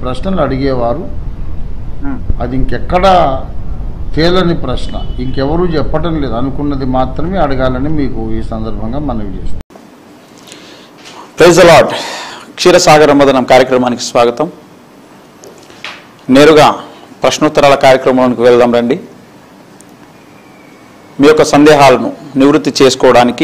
ప్రశ్నలు అడిగేవారు అది ఇంకెక్కడా తేలని ప్రశ్న ఇంకెవరూ చెప్పటం లేదు అనుకున్నది మాత్రమే అడగాలని మీకు ఈ సందర్భంగా మనవి చేస్తాం ప్రైజ్ అలాట్ క్షీరసాగర మదనం కార్యక్రమానికి స్వాగతం నేరుగా ప్రశ్నోత్తరాల కార్యక్రమంలోకి వెళ్దాం రండి మీ యొక్క సందేహాలను నివృత్తి చేసుకోవడానికి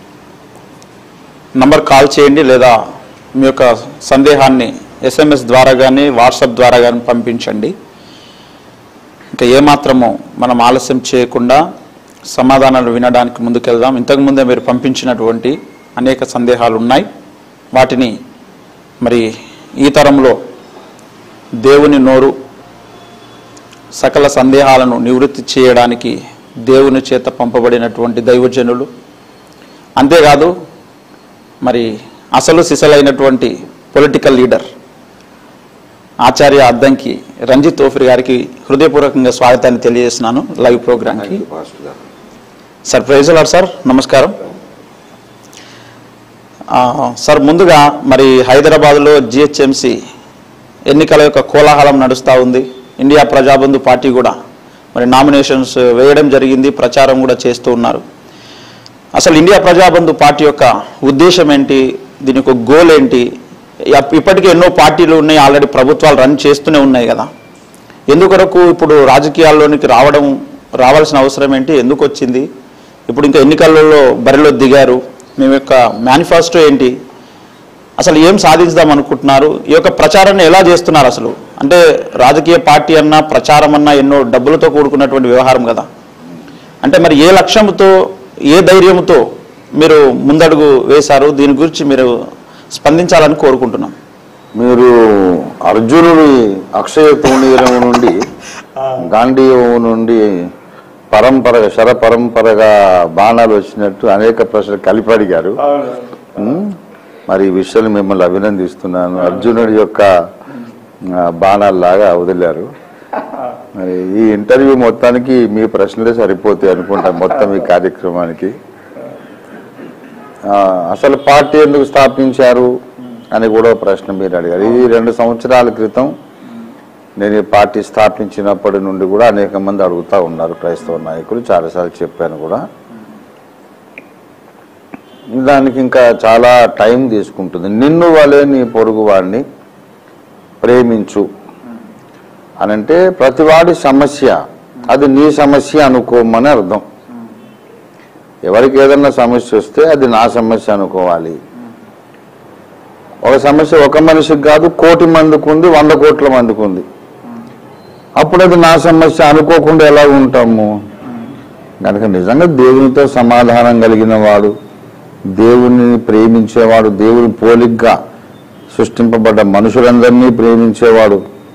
నంబర్ కాల్ చేయండి లేదా మీ యొక్క సందేహాన్ని ఎస్ఎంఎస్ ద్వారా కానీ వాట్సాప్ ద్వారా కానీ పంపించండి ఇంకా ఏమాత్రము మనం ఆలస్యం చేయకుండా సమాధానాలు వినడానికి ముందుకెళ్దాం ఇంతకుముందే మీరు పంపించినటువంటి అనేక సందేహాలు ఉన్నాయి వాటిని మరి ఈ తరంలో దేవుని నోరు సకల సందేహాలను నివృత్తి చేయడానికి దేవుని చేత పంపబడినటువంటి దైవజనులు అంతేకాదు మరి అసలు సిసలైనటువంటి పొలిటికల్ లీడర్ ఆచార్య అద్దంకి రంజిత్ తోఫిర్ గారికి హృదయపూర్వకంగా స్వాగతాన్ని తెలియజేస్తున్నాను లైవ్ ప్రోగ్రామ్కి సార్ ప్రైజ్ లాడ్ సార్ నమస్కారం ఆ, సార్ ముందుగా మరి హైదరాబాద్లో జిహెచ్ఎంసి ఎన్నికల యొక్క కోలాహలం నడుస్తూ ఉంది ఇండియా ప్రజాబంధు పార్టీ కూడా మరి నామినేషన్స్ వేయడం జరిగింది ప్రచారం కూడా చేస్తూ ఉన్నారు అసలు ఇండియా ప్రజాబంధు పార్టీ యొక్క ఉద్దేశం ఏంటి దీని యొక్క గోల్ ఏంటి ఇప్- ఇప్పటికే ఎన్నో పార్టీలు ఉన్నాయి ఆల్రెడీ ప్రభుత్వాలు రన్ చేస్తూనే ఉన్నాయి కదా ఎందుకొరకు ఇప్పుడు రాజకీయాల్లోనికి రావడం రావాల్సిన అవసరం ఏంటి ఎందుకు వచ్చింది ఇప్పుడు ఇంకా ఎన్నికలలో బరిలో దిగారు మేము యొక్క మేనిఫెస్టో ఏంటి అసలు ఏం సాధించుదాం అనుకుంటున్నారు ఈ యొక్క ప్రచారాన్ని ఎలా చేస్తున్నారు అసలు అంటే రాజకీయ పార్టీ అన్నా ప్రచారం అన్నా ఎన్నో డబ్బులతో కూడుకున్నటువంటి వ్యవహారం కదా అంటే మరి ఏ లక్ష్యంతో ఏ ధైర్యంతో మీరు ముందడుగు వేశారు దీని గురించి మీరు స్పందించాలని కోరుకుంటున్నాం మీరు అర్జునుడి అక్షయ తోణీరం నుండి గాంధీయం నుండి పరంపరగా శర పరంపరగా బాణాలు వచ్చినట్టు అనేక ప్రశ్నలు కలిపి అడిగారు ఉమ్, మరి ఈ విషయాన్ని మిమ్మల్ని అభినందిస్తున్నాను అర్జునుడి యొక్క ఆ, బాణాల్లాగా వదిలారు మరి ఈ ఇంటర్వ్యూ మొత్తానికి మీ ప్రశ్నలే సరిపోతాయి అనుకుంటా మొత్తం ఈ కార్యక్రమానికి ఆ, అసలు పార్టీ ఎందుకు స్థాపించారు అని కూడా ఒక ప్రశ్న మీరు అడిగారు ఇది రెండు సంవత్సరాల క్రితం నేను ఈ పార్టీ స్థాపించినప్పటి నుండి కూడా అనేక మంది అడుగుతా ఉన్నారు క్రైస్తవ నాయకులు చాలాసార్లు చెప్పాను కూడా దానికి ఇంకా చాలా టైం తీసుకుంటుంది నిన్ను వలే నీ పొరుగు వాడిని ప్రేమించు అనంటే ప్రతివాడి సమస్య అది నీ సమస్య అనుకోమని అర్థం ఎవరికి ఏదన్నా సమస్య వస్తే అది నా సమస్య అనుకోవాలి ఒక సమస్య ఒక మనిషికి కాదు కోటి మందికి ఉంది వంద కోట్ల మందికి ఉంది అప్పుడు అది నా సమస్య అనుకోకుండా ఎలా ఉంటాము కనుక నిజంగా దేవునితో సమాధానం కలిగిన వాడు దేవుని ప్రేమించేవాడు దేవుని పోలిగ్గా సృష్టింపబడ్డ మనుషులందరినీ ప్రేమించేవాడు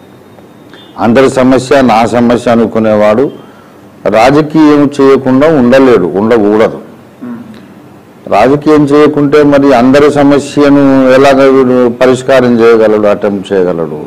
అందరి సమస్య నా సమస్య అనుకునేవాడు రాజకీయం చేయకుండా ఉండలేడు ఉండకూడదు రాజకీయం చేయకుంటే మరి అందరి సమస్యను ఎలాగ వీడు పరిష్కారం చేయగలడు అటెంప్ట్ చేయగలడు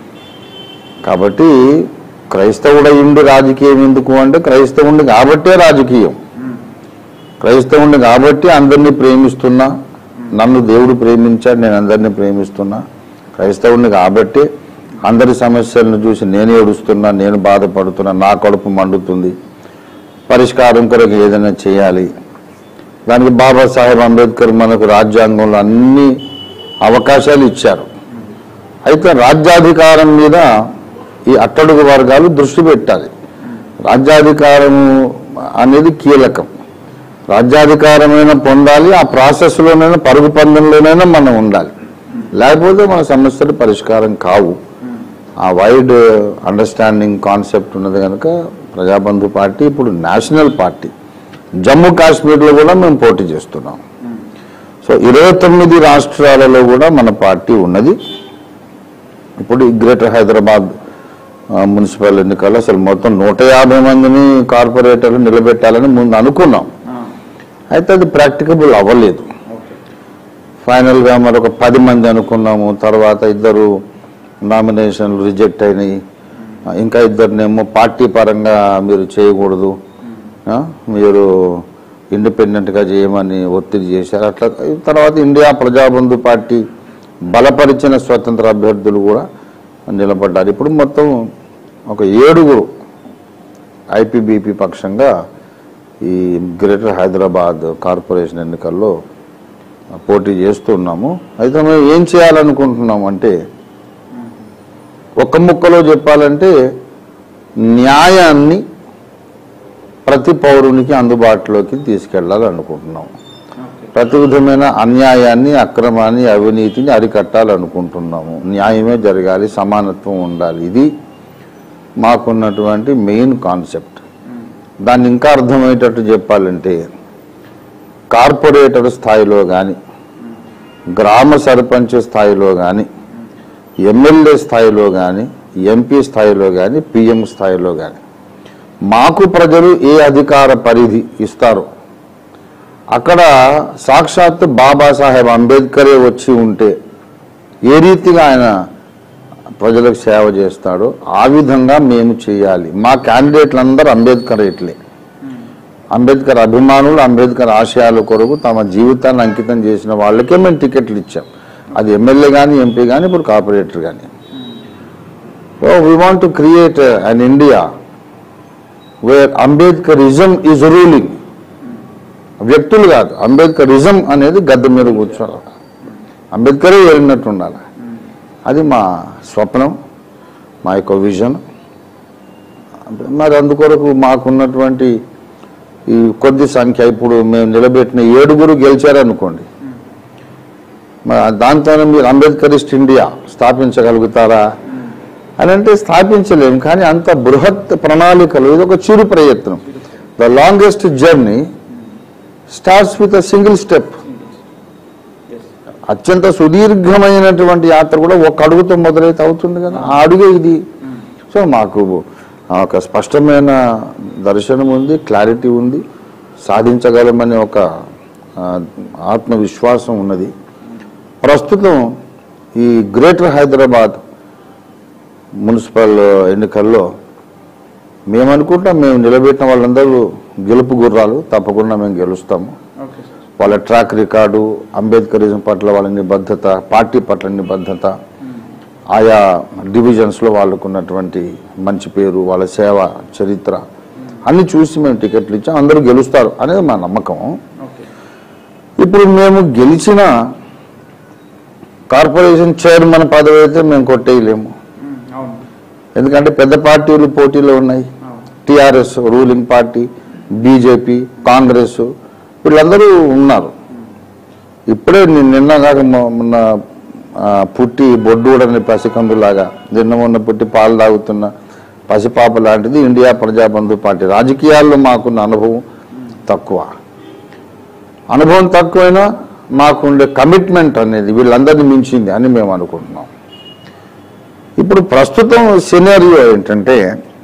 కాబట్టి క్రైస్తవుడ ఇండు రాజకీయం ఎందుకు అంటే క్రైస్తవుండి కాబట్టే రాజకీయం క్రైస్తవుండి కాబట్టి అందరినీ ప్రేమిస్తున్నా నన్ను దేవుడు ప్రేమించాడు నేను అందరినీ ప్రేమిస్తున్నా క్రైస్తవుని కాబట్టి అందరి సమస్యలను చూసి నేను ఏడుస్తున్నా నేను బాధపడుతున్నా నా కడుపు మండుతుంది పరిష్కారం కొరకు ఏదైనా చేయాలి దానికి బాబాసాహెబ్ అంబేద్కర్ మనకు రాజ్యాంగంలో అన్ని అవకాశాలు ఇచ్చారు అయితే రాజ్యాధికారం మీద ఈ అట్టడుగు వర్గాలు దృష్టి పెట్టాలి రాజ్యాధికారం అనేది కీలకం రాజ్యాధికారమైన పొందాలి ఆ ప్రాసెస్లోనైనా పరుగు పందెంలోనైనా మనం ఉండాలి లేకపోతే మన సమస్యలు పరిష్కారం కావు ఆ వైడ్ అండర్స్టాండింగ్ కాన్సెప్ట్ ఉన్నది కనుక ప్రజాబంధు పార్టీ ఇప్పుడు నేషనల్ పార్టీ జమ్మూ కాశ్మీర్లో కూడా మేము పోటీ చేస్తున్నాం సో ఇరవై తొమ్మిది రాష్ట్రాలలో కూడా మన పార్టీ ఉన్నది ఇప్పుడు ఈ గ్రేటర్ హైదరాబాద్ ఆ, మున్సిపల్ ఎన్నికల్లో అసలు మొత్తం నూట యాభై మందిని కార్పొరేటర్లు నిలబెట్టాలని ముందు అనుకున్నాం అయితే అది ప్రాక్టికబుల్ అవ్వలేదు ఫైనల్గా మరొక పది మంది అనుకున్నాము తర్వాత ఇద్దరు నామినేషన్లు రిజెక్ట్ అయినాయి ఆ, ఇంకా ఇద్దరినేమో పార్టీ పరంగా మీరు చేయకూడదు ఆ, మీరు ఇండిపెండెంట్గా చేయమని ఒత్తిడి చేశారు అట్లా తర్వాత ఇండియా ప్రజాబంధు పార్టీ బలపరిచిన స్వతంత్ర అభ్యర్థులు కూడా నిలబడ్డారు ఇప్పుడు మొత్తం ఒక ఏడుగురు ఐపీబీపీ పక్షంగా ఈ గ్రేటర్ హైదరాబాద్ కార్పొరేషన్ ఎన్నికల్లో పోటీ చేస్తున్నాము అయితే మేము ఏం చేయాలనుకుంటున్నాము అంటే ఒక్క ముక్కలో చెప్పాలంటే న్యాయాన్ని ప్రతి పౌరునికి అందుబాటులోకి తీసుకెళ్లాలనుకుంటున్నాం ప్రతి విధమైన అన్యాయాన్ని అక్రమాన్ని అవినీతిని అరికట్టాలనుకుంటున్నాము న్యాయమే జరగాలి సమానత్వం ఉండాలి ఇది మాకున్నటువంటి మెయిన్ కాన్సెప్ట్ దాన్ని ఇంకా అర్థమయ్యేటట్టు చెప్పాలంటే కార్పొరేటర్ స్థాయిలో కానీ గ్రామ సర్పంచ్ స్థాయిలో కానీ ఎమ్మెల్యే స్థాయిలో కానీ ఎంపీ స్థాయిలో కానీ పిఎం స్థాయిలో కానీ మాకు ప్రజలు ఏ అధికార పరిధి ఇస్తారో అక్కడ సాక్షాత్ బాబాసాహెబ్ అంబేద్కరే వచ్చి ఉంటే ఏ రీతిగా ఆయన ప్రజలకు సేవ చేస్తాడో ఆ విధంగా మేము చేయాలి మా క్యాండిడేట్లందరూ అంబేద్కరేట్లే అంబేద్కర్ అభిమానులు అంబేద్కర్ ఆశయాల కొరకు తమ జీవితాన్ని అంకితం చేసిన వాళ్ళకే మేము టికెట్లు ఇచ్చాం అది ఎమ్మెల్యే కానీ ఎంపీ కానీ ఇప్పుడు కార్పొరేటర్ కానీ so we want to create an India where Ambedkarism is ruling వ్యక్తులు కాదు అంబేద్కరిజం అనేది గద్దె మీద కూర్చోవాలి అంబేద్కరే వెళ్ళినట్టు ఉండాలి అది మా స్వప్నం మా యొక్క విజన్ మరి అందుకొరకు మాకున్నటువంటి ఈ కొద్ది సంఖ్య ఇప్పుడు మేము నిలబెట్టిన ఏడుగురు గెలిచారనుకోండి మరి దాంతోనే మీరు అంబేద్కరిస్ట్ ఇండియా స్థాపించగలుగుతారా అని అంటే స్థాపించలేము కానీ అంత బృహత్ ప్రణాళికలు ఇది ఒక చిరు ప్రయత్నం the longest journey starts with a single step అత్యంత సుదీర్ఘమైనటువంటి యాత్ర కూడా ఒక అడుగుతో మొదలైతే అవుతుంది కదా ఆ అడుగే ఇది సో మాకు ఒక స్పష్టమైన దర్శనం ఉంది క్లారిటీ ఉంది సాధించగలమనే ఒక ఆ, ఆత్మవిశ్వాసం ఉన్నది ప్రస్తుతం ఈ గ్రేటర్ హైదరాబాద్ మున్సిపల్ ఎన్నికల్లో మేము అనుకుంటాం మేము నిలబెట్టిన వాళ్ళందరూ గెలుపు గుర్రాలు తప్పకుండా మేము గెలుస్తాము ఓకే సార్ వాళ్ళ ట్రాక్ రికార్డు అంబేద్కరిజం పట్ల వాళ్ళ నిబద్ధత పార్టీ పట్ల నిబద్ధత ఆయా డివిజన్స్లో వాళ్ళకు ఉన్నటువంటి మంచి పేరు వాళ్ళ సేవ చరిత్ర అన్ని చూసి మేము టికెట్లు ఇచ్చాం అందరూ గెలుస్తారు అనేది మా నమ్మకం ఓకే ఇప్పుడు మేము గెలిచిన కార్పొరేషన్ చైర్మన్ పదవి అయితే మేము కొట్టేయలేము అవును ఎందుకంటే పెద్ద పార్టీలు పోటీలో ఉన్నాయి అవును TRS ruling party BJP Congress వీళ్ళందరూ ఉన్నారు ఇప్పుడే నిన్న నిన్న కాక మొ- మొన్న ఆ, పుట్టి బొడ్డూడని పసికందులాగా నిన్న మొన్న పుట్టి పాలు తాగుతున్న పసిపాప లాంటిది ఇండియా ప్రజాబంధు పార్టీ రాజకీయాల్లో మాకున్న అనుభవం తక్కువ అనుభవం తక్కువైనా మాకుండే కమిట్మెంట్ అనేది వీళ్ళందరినీ మించింది అని మేము అనుకుంటున్నాం ఇప్పుడు ప్రస్తుతం సినారియో ఏంటంటే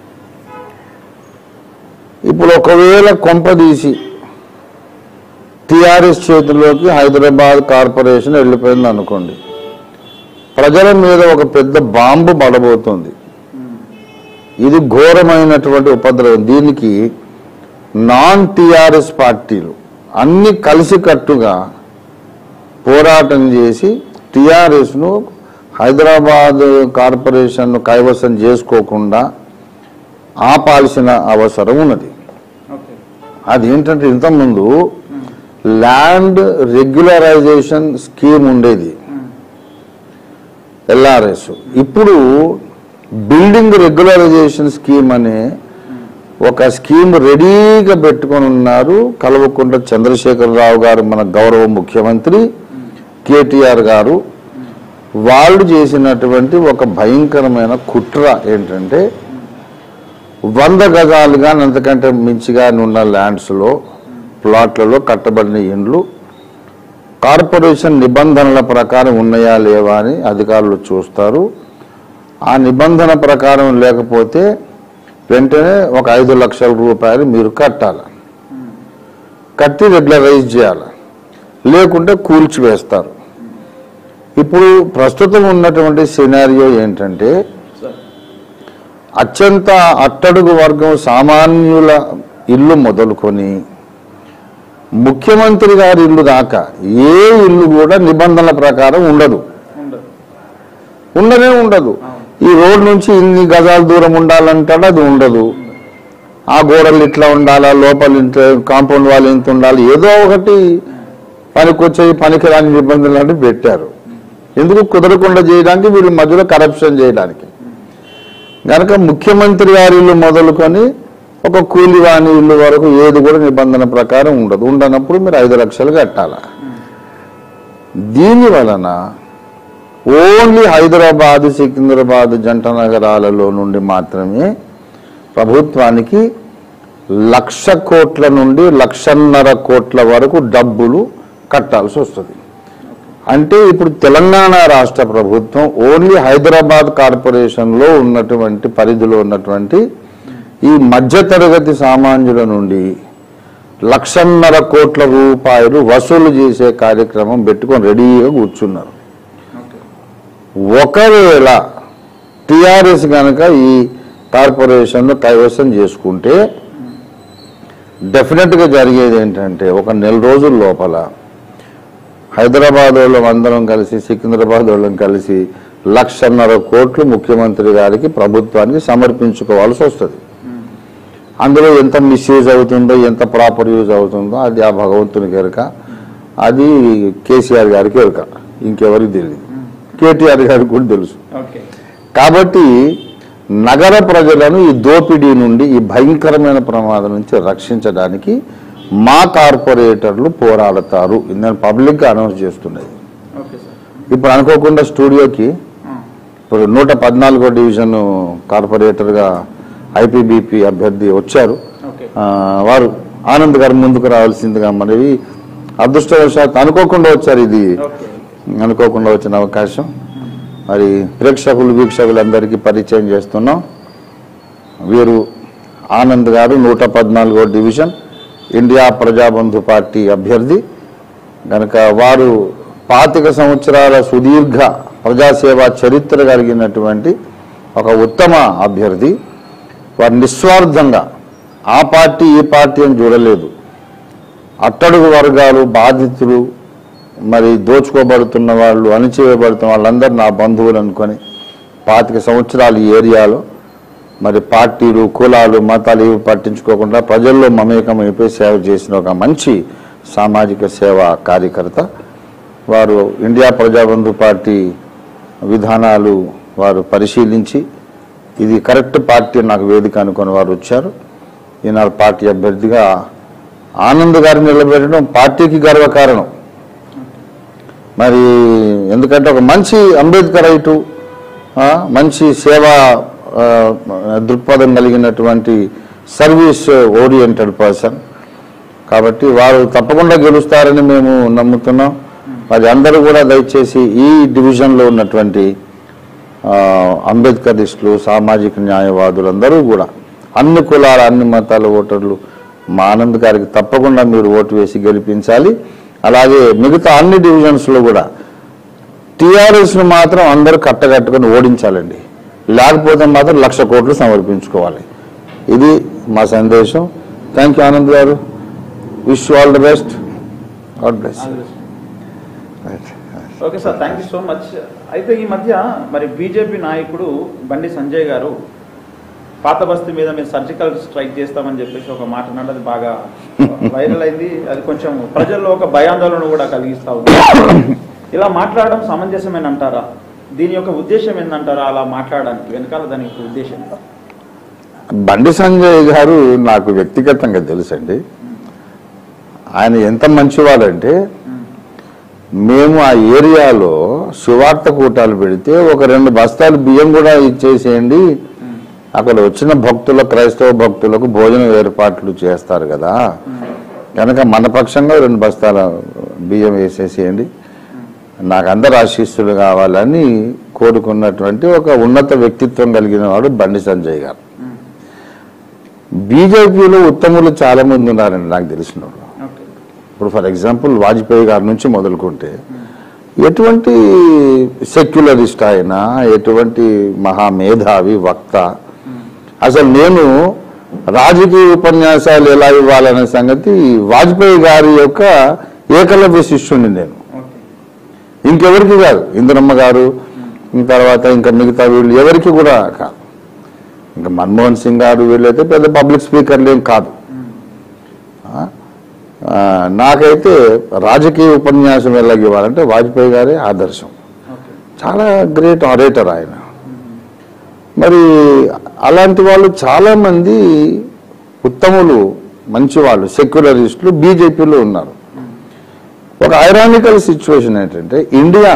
ఇప్పుడు ఒకవేళ కొంపదీసి టిఆర్ఎస్ చేతిలోకి హైదరాబాద్ కార్పొరేషన్ వెళ్ళిపోయింది అనుకోండి ప్రజల మీద ఒక పెద్ద బాంబు పడబోతుంది ఇది ఘోరమైనటువంటి ఉపద్రవం దీనికి నాన్ టిఆర్ఎస్ పార్టీలు అన్ని కలిసికట్టుగా పోరాటం చేసి టిఆర్ఎస్ను హైదరాబాద్ కార్పొరేషన్ కైవసం చేసుకోకుండా ఆపాల్సిన అవసరం ఉన్నది ఓకే అది ఏంటంటే ఇంతకుముందు ల్యాండ్ రెగ్యులరైజేషన్ స్కీమ్ ఉండేది ఎల్ఆర్ఎస్ ఇప్పుడు బిల్డింగ్ రెగ్యులరైజేషన్ స్కీమ్ అనే ఒక స్కీమ్ రెడీగా పెట్టుకొని ఉన్నారు కల్వకుంట్ల చంద్రశేఖరరావు గారు మన గౌరవ ముఖ్యమంత్రి కేటీఆర్ గారు వాళ్ళు చేసినటువంటి ఒక భయంకరమైన కుట్ర ఏంటంటే వంద గజాలుగా అంతకంటే మించిగా ఉన్న ల్యాండ్స్లో ప్లాట్లలో కట్టబడిన ఇండ్లు కార్పొరేషన్ నిబంధనల ప్రకారం ఉన్నాయా లేవా అని అధికారులు చూస్తారు ఆ నిబంధన ప్రకారం లేకపోతే వెంటనే ఒక ఐదు లక్షల రూపాయలు మీరు కట్టాలి కట్టి రెగ్యులరైజ్ చేయాలి లేకుంటే కూల్చివేస్తారు ఇప్పుడు ప్రస్తుతం ఉన్నటువంటి సినారియో ఏంటంటే సార్ అత్యంత అట్టడుగు వర్గం సామాన్యుల ఇల్లు మొదలుకొని ముఖ్యమంత్రి గారి ఇల్లు దాకా ఏ ఇల్లు కూడా నిబంధనల ప్రకారం ఉండదు ఉండదు ఉండనే ఉండదు ఈ రోడ్ నుంచి ఇన్ని గజాల దూరం ఉండాలంటాడు అది ఉండదు ఆ గోడలు ఇట్లా ఉండాలా లోపల ఇంత కాంపౌండ్ వాళ్ళు ఇంత ఉండాలి ఏదో ఒకటి పనికొచ్చే పనికిరాని నిబంధనలు అంటే పెట్టారు ఎందుకు కుదరకుండా చేయడానికి వీళ్ళు మధ్యలో కరప్షన్ చేయడానికి కనుక ముఖ్యమంత్రి గారి ఇల్లు మొదలుకొని ఒక కూలివాణి ఇల్లు వరకు ఏది కూడా నిబంధన ప్రకారం ఉండదు ఉండనప్పుడు మీరు ఐదు లక్షలు కట్టాల దీని వలన ఓన్లీ హైదరాబాద్ సికింద్రాబాద్ జంట నగరాలలో నుండి మాత్రమే ప్రభుత్వానికి లక్ష కోట్ల నుండి లక్షన్నర కోట్ల వరకు డబ్బులు కట్టాల్సి వస్తుంది అంటే ఇప్పుడు తెలంగాణ రాష్ట్ర ప్రభుత్వం ఓన్లీ హైదరాబాద్ కార్పొరేషన్లో ఉన్నటువంటి పరిధిలో ఉన్నటువంటి ఈ మధ్యతరగతి సామాన్యుల నుండి లక్షన్నర కోట్ల రూపాయలు వసూలు చేసే కార్యక్రమం పెట్టుకొని రెడీగా కూర్చున్నారు ఒకవేళ టిఆర్ఎస్ కనుక ఈ కార్పొరేషన్ను కైవసం చేసుకుంటే డెఫినెట్గా జరిగేది ఏంటంటే ఒక నెల రోజుల లోపల హైదరాబాద్ వాళ్ళం అందరం కలిసి సికింద్రాబాద్ వాళ్ళం కలిసి లక్షన్నర కోట్లు ముఖ్యమంత్రి గారికి ప్రభుత్వానికి సమర్పించుకోవాల్సి వస్తుంది అందులో ఎంత మిస్యూజ్ అవుతుందో ఎంత ప్రాపర్ యూజ్ అవుతుందో అది ఆ భగవంతునికి ఎరుక అది కేసీఆర్ గారికి ఎరుక ఇంకెవరికి తెలియదు కేటీఆర్ గారికి కూడా తెలుసు ఓకే కాబట్టి నగర ప్రజలను ఈ దోపిడీ నుండి ఈ భయంకరమైన ప్రమాదం నుంచి రక్షించడానికి మా కార్పొరేటర్లు పోరాడతారు ఇది నేను పబ్లిక్గా అనౌన్స్ చేస్తున్నది ఓకే సార్ ఇప్పుడు అనుకోకుండా స్టూడియోకి ఇప్పుడు నూట పద్నాలుగో డివిజన్ కార్పొరేటర్గా ఐపీబీపీ అభ్యర్థి వచ్చారు ఓకే ఆ, వారు ఆనంద్ గారు ముందుకు రావాల్సిందిగా మనవి అదృష్టవశాత్తు అనుకోకుండా వచ్చారు ఇది ఓకే అనుకోకుండా వచ్చిన అవకాశం మరి ప్రేక్షకులు వీక్షకులందరికీ పరిచయం చేస్తున్నాం వీరు ఆనంద్ గారు నూట పద్నాలుగో డివిజన్ ఇండియా ప్రజాబంధు పార్టీ అభ్యర్థి కనుక వారు పాతిక సంవత్సరాల సుదీర్ఘ ప్రజాసేవా చరిత్ర కలిగినటువంటి ఒక ఉత్తమ అభ్యర్థి వారు నిస్వార్థంగా ఆ పార్టీ ఈ పార్టీ అని చూడలేదు అట్టడుగు వర్గాలు బాధితులు మరి దోచుకోబడుతున్న వాళ్ళు అణిచివేయబడుతున్న వాళ్ళందరూ నా బంధువులు అనుకొని పాతిక సంవత్సరాలు ఈ ఏరియాలో మరి పార్టీలు కులాలు మతాలు ఇవి పట్టించుకోకుండా ప్రజల్లో మమేకమైపోయి సేవ చేసిన ఒక మంచి సామాజిక సేవా కార్యకర్త వారు ఇండియా ప్రజాబంధు పార్టీ విధానాలు వారు పరిశీలించి ఇది కరెక్ట్ పార్టీ నాకు వేదిక అనుకొని వారు వచ్చారు ఈనాడు పార్టీ అభ్యర్థిగా ఆనంద్ గారిని నిలబెట్టడం పార్టీకి గర్వకారణం మరి ఎందుకంటే ఒక మంచి అంబేద్కర్ రైటు ఆ, మంచి సేవా ఆ, దృక్పథం కలిగినటువంటి సర్వీస్ ఓరియంటెడ్ పర్సన్ కాబట్టి వారు తప్పకుండా గెలుస్తారని మేము నమ్ముతున్నాం మరి అందరూ కూడా దయచేసి ఈ డివిజన్లో ఉన్నటువంటి ఆ, అంబేద్కరిస్టులు సామాజిక న్యాయవాదులు అందరూ కూడా అన్ని కులాల అన్ని మతాల ఓటర్లు మా ఆనంద్ గారికి తప్పకుండా మీరు ఓటు వేసి గెలిపించాలి అలాగే మిగతా అన్ని డివిజన్స్లో కూడా టీఆర్ఎస్ను మాత్రం అందరూ కట్టగట్టుకొని ఓడించాలండి లేకపోతే మాత్రం లక్ష కోట్లు సమర్పించుకోవాలి ఇది మా సందేశం థ్యాంక్ యూ ఆనంద్ గారు wish all the best God bless okay sir thank you so much అయితే ఈ మధ్య మరి బీజేపీ నాయకుడు బండి సంజయ్ గారు పాత బస్తీ మీద మేము సర్జికల్ స్ట్రైక్ చేస్తామని చెప్పేసి ఒక మాట అన్నది అది బాగా వైరల్ అయింది అది కొంచెం ప్రజల్లో ఒక భయాందోళన కూడా కలిగిస్తా ఉంది ఇలా మాట్లాడడం సమంజసమేనంటారా దీని యొక్క ఉద్దేశం ఏందంటారా అలా మాట్లాడడానికి వెనకాల దాని యొక్క ఉద్దేశం ఏంటా? బండి సంజయ్ గారు నాకు వ్యక్తిగతంగా తెలుసండి ఆయన ఎంత మంచివాడంటే మేము ఆ ఏరియాలో సువార్త కూటాలు పెడితే ఒక రెండు బస్తాలు బియ్యం కూడా ఇచ్చేసేయండి అక్కడ వచ్చిన భక్తుల క్రైస్తవ భక్తులకు భోజనం ఏర్పాట్లు చేస్తారు కదా కనుక మన పక్షంగా రెండు బస్తాల బియ్యం వేసేసేయండి నాకు అందరు ఆశీస్సులు కావాలని కోరుకున్నటువంటి ఒక ఉన్నత వ్యక్తిత్వం కలిగిన వాడు బండి సంజయ్ గారు బీజేపీలో ఉత్తములు చాలా మంది ఉన్నారండి నాకు తెలిసిన వాళ్ళు ఓకే ఇప్పుడు ఫర్ ఎగ్జాంపుల్ వాజ్పేయి గారి నుంచి మొదలుకుంటే ఎటువంటి సెక్యులరిస్ట్ ఆయన ఎటువంటి మహామేధావి వక్త అసలు నేను రాజకీయ ఉపన్యాసాలు ఎలా ఇవ్వాలనే సంగతి వాజ్పేయి గారి యొక్క ఏకలవ్య శిష్యుని నేను ఓకే ఇంకెవరికి కాదు ఇంద్రమ్మ గారు ఇంక తర్వాత ఇంకా మిగతా వీళ్ళు ఎవరికి కూడా కాదు ఇంకా మన్మోహన్ సింగ్ గారు వీళ్ళైతే పెద్ద పబ్లిక్ స్పీకర్లు ఏం కాదు ఆ, ఆ, నాకైతే రాజకీయ ఉపన్యాసం ఎలాగ ఇవ్వాలంటే వాజ్పేయి గారే ఆదర్శం చాలా గ్రేట్ ఆరేటర్ ఆయన మరి అలాంటి వాళ్ళు చాలామంది ఉత్తములు మంచివాళ్ళు సెక్యులరిస్టులు బీజేపీలో ఉన్నారు ఒక ఐరానికల్ సిచ్యువేషన్ ఏంటంటే India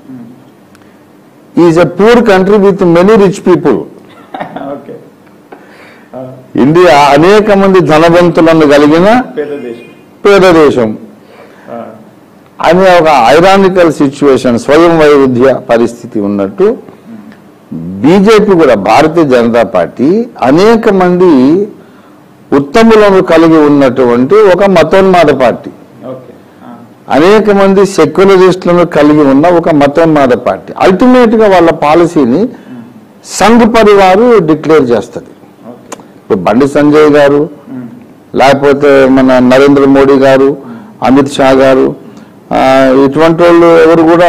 is a poor country with many rich people okay India అనేక మంది ధనవంతులను కలిగిన పేద దేశం పేద దేశం అనే ఒక ఐరానికల్ సిచ్యువేషన్ స్వయం వైరుధ్య పరిస్థితి ఉన్నట్టు బీజేపీ కూడా భారతీయ జనతా పార్టీ అనేక మంది ఉత్తములను కలిగి ఉన్నటువంటి ఒక మతోన్మాద పార్టీ ఓకే అనేక మంది సెక్యులరిస్టులను కలిగి ఉన్న ఒక మతోన్మాద పార్టీ అల్టిమేట్ గా వాళ్ళ పాలసీని సంఘ్ పరివారు డిక్లేర్ చేస్తుంది ఇప్పుడు బండి సంజయ్ గారు లేకపోతే మన నరేంద్ర మోడీ గారు అమిత్ షా గారు ఆ, ఇటువంటి వాళ్ళు ఎవరు కూడా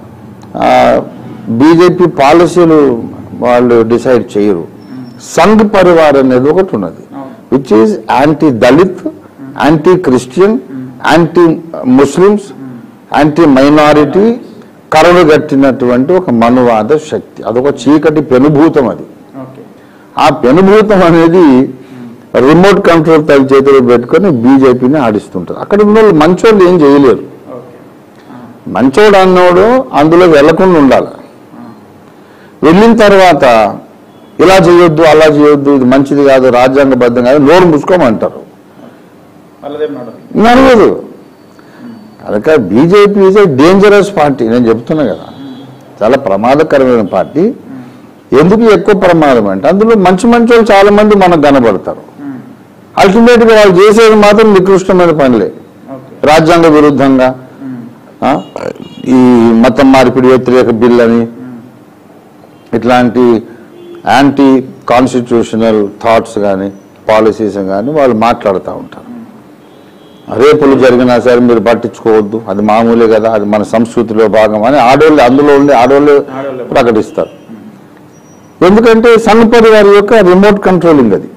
బీజేపీ పాలసీలు వాళ్ళు డిసైడ్ చేయరు సంఘ్ పరివార్ అనేది ఒకటి ఉన్నది which is anti Dalit anti Christian anti Muslims anti minority కరలు గట్టినటువంటి ఒక మనువాద శక్తి అదొక చీకటి పెనుభూతం అది ఓకే ఆ పెనుభూతం అనేది రిమోట్ కంట్రోల్ తన చేతిలో పెట్టుకొని బీజేపీని ఆడిస్తుంటారు అక్కడ ఉన్న వాళ్ళు మంచోళ్ళు ఏం చేయలేరు ఓకే మంచోడు అన్నోడు అందులో వెళ్లకుండా ఉండాలి వెళ్ళిన తర్వాత ఇలా చేయొద్దు అలా చేయొద్దు ఇది మంచిది కాదు రాజ్యాంగబద్ధం కాదు నోరు మూసుకోమంటారు వాళ్ళదే నడవదు నడవదు కనుక BJP is a dangerous party నేను చెప్తున్నా కదా చాలా ప్రమాదకరమైన పార్టీ ఎందుకు ఎక్కువ ప్రమాదం అంటే అందులో మంచి మంచి వాళ్ళు చాలా మంది మనకు కనబడతారు అల్టిమేట్ గా వాళ్ళు చేసేది మాత్రం నికృష్టమైన పనులే ఓకే రాజ్యాంగ విరుద్ధంగా ఆ, ఈ మతం మార్పిడి వ్యతిరేక బిల్ అని ఇట్లాంటి యాంటీ కాన్స్టిట్యూషనల్ థాట్స్ కానీ పాలసీస్ కానీ వాళ్ళు మాట్లాడుతూ ఉంటారు రేపులు జరిగినా సరే మీరు పట్టించుకోవద్దు అది మామూలే కదా అది మన సంస్కృతిలో భాగం అని ఆడోళ్ళు అందులో ఉండి ఆడోళ్ళు ఆడోళ్ళే. ప్రకటిస్తారు ఎందుకంటే సంఘ పరివార్ యొక్క రిమోట్ కంట్రోలింగ్ అది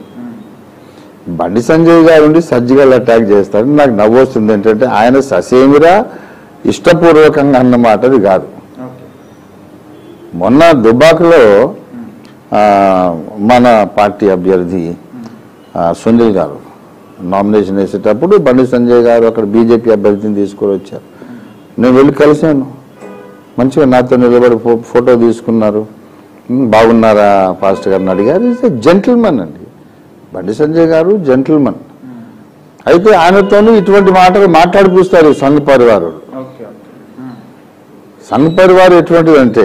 బండి సంజయ్ గారు ఉండి సర్జికల్ అటాక్ చేస్తారు నాకు నవ్వు వస్తుంది ఏంటంటే ఆయన ససేమిరా ఇష్టపూర్వకంగా అన్నమాట అది కాదు ఓకే మొన్న దుబాక్లో ఆ, మన పార్టీ అభ్యర్థి ఆ, సునీల్ గారు నామినేషన్ వేసేటప్పుడు బండి సంజయ్ గారు అక్కడ బీజేపీ అభ్యర్థిని తీసుకొని వచ్చారు నేను వెళ్ళి కలిశాను మంచిగా నాతో నిలబడి ఫో- ఫోటో తీసుకున్నారు "ఉమ్, బాగున్నారా పాస్టర్ గారిని అడిగారు ఇస్ జెంటిల్మన్ అండి బండి సంజయ్ గారు జెంటిల్మన్ అయితే ఆయనతోనూ ఇటువంటి మాటలు మాట్లాడిపిస్తారు ఈ సంఘ పరివారులు ఓకే ఓకే సంఘ పరివారం ఎటువంటిదంటే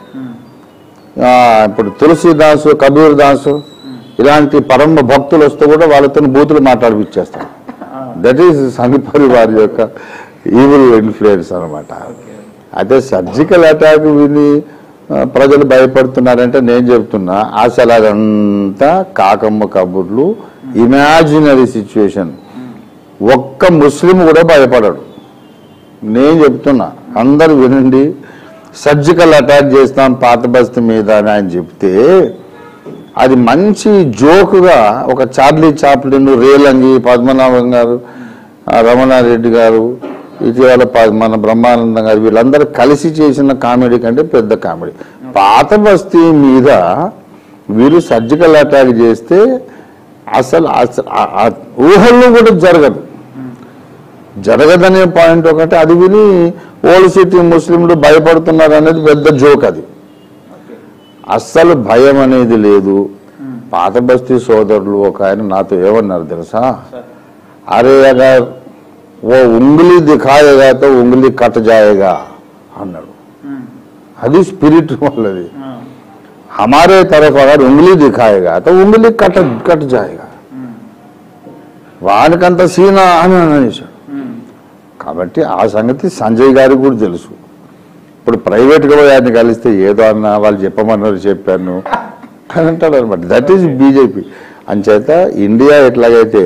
ఆ, ఇప్పుడు తులసిదాసు కబీర్ దాసు ఇలాంటి పరమ భక్తులు వస్తే కూడా వాళ్ళతో బూతులు మాట్లాడిపించేస్తారు దట్ ఈస్ సంఘ పరివార్ యొక్క ఈవిల్ ఇన్ఫ్లుయెన్స్ అనమాట అయితే సర్జికల్ అటాక్ విని ఆ, ప్రజలు భయపడుతున్నారంటే నేను చెప్తున్నా ఆశలాగంతా కాకమ్మ కబుర్లు ఇమాజినరీ సిచ్యువేషన్ ఒక్క ముస్లిం కూడా భయపడడు నేను చెప్తున్నా అందరు వినండి సర్జికల్ అటాక్ చేస్తాం పాత బస్తీ మీద అని ఆయన చెప్తే అది మంచి జోకుగా ఒక చార్లీ చాప్లిన్ రేలంగి పద్మనాభం గారు ఆ రమణారెడ్డి గారు ఇటీవల ప- మన బ్రహ్మానందం గారు వీళ్ళందరూ కలిసి చేసిన కామెడీ కంటే పెద్ద కామెడీ పాత బస్తీ మీద వీళ్ళు సర్జికల్ అటాక్ చేస్తే అసలు అసలు ఆ- ఆ ఊహల్లో కూడా జరగదు జరగదనే పాయింట్ ఒకటి అది విని ఓల్డ్ సిటీ ముస్లింలు భయపడుతున్నారు అనేది పెద్ద జోక్ అది అస్సలు భయం అనేది లేదు పాత బస్తీ సోదరులు ఒక ఆయన నాతో ఏమన్నారు తెలుసా అరే అగర్ ఓ ఉంగిలి దిఖాయేగా తో ఉంగిలి కట్ జాయేగా అన్నాడు అది స్పిరిట్ వాళ్ళది हमारे तरफ अगर उंगली दिखाएगा तो उंगली कट कट जाएगा వానికంత సీనా అని అనేసాడు కాబట్టి ఆ సంగతి సంజయ్ గారికి కూడా తెలుసు ఇప్పుడు ప్రైవేట్గా పోయి ఆయన కలిస్తే ఏదో అన్నా వాళ్ళు చెప్పమన్నారు చెప్పాను అని అంటాడు అనమాట దట్ ఈస్ బీజేపీ అంచేత ఇండియా ఎట్లాగైతే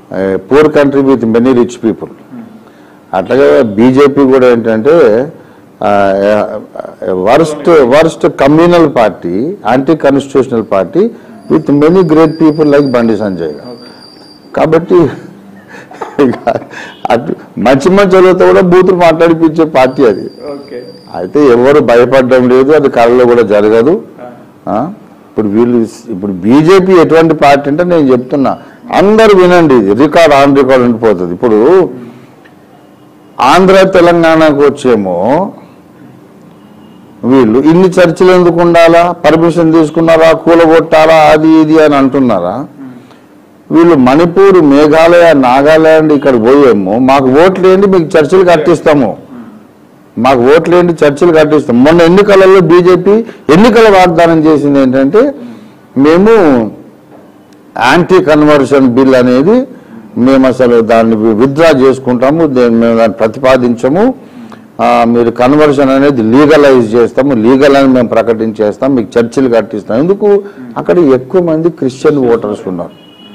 poor country with many rich people అట్లాగే బీజేపీ కూడా ఏంటంటే worst worst communal party anti constitutional party with many great people like Bandi Sanjay గారు కాబట్టి ఇక అటు మంచి మంచి వాళ్ళతో కూడా బూతులు మాట్లాడిపించే పార్టీ అది ఓకే అయితే ఎవరు భయపడడం లేదు అది కళలో కూడా జరగదు ఆ? ఇప్పుడు వీళ్ళు ఇప్పుడు బీజేపీ ఎటువంటి పార్టీ అంటే నేను చెప్తున్నా అందరు వినండి ఇది రికార్డ్ ఆన్ రికార్డ్ ఉండిపోతుంది ఇప్పుడు ఆంధ్ర తెలంగాణకు వచ్చేమో వీళ్ళు ఇన్ని చర్చలు ఎందుకు ఉండాలా పర్మిషన్ తీసుకున్నారా కూలగొట్టాలా అది ఇది అని అంటున్నారా వీళ్ళు మణిపూర్ మేఘాలయ నాగాలాండ్ ఇక్కడ పోయేమో మాకు ఓట్లు ఏంటి మీకు చర్చలు కట్టిస్తాము మాకు ఓట్లేంటి చర్చలు కట్టిస్తాం మొన్న ఎన్నికలలో బీజేపీ ఎన్నికల వాగ్దానం చేసింది ఏంటంటే మేము యాంటీ కన్వర్షన్ బిల్ అనేది మేము అసలు దాన్ని విత్డ్రా చేసుకుంటాము దేన్ని మేము దాన్ని ప్రతిపాదించము ఆ, మీరు కన్వర్షన్ అనేది లీగలైజ్ చేస్తాము లీగల్ అని మేము ప్రకటించేస్తాం మీకు చర్చిలు కట్టిస్తాం ఎందుకు అక్కడ ఎక్కువ మంది క్రిస్టియన్ ఓటర్స్ ఉన్నారు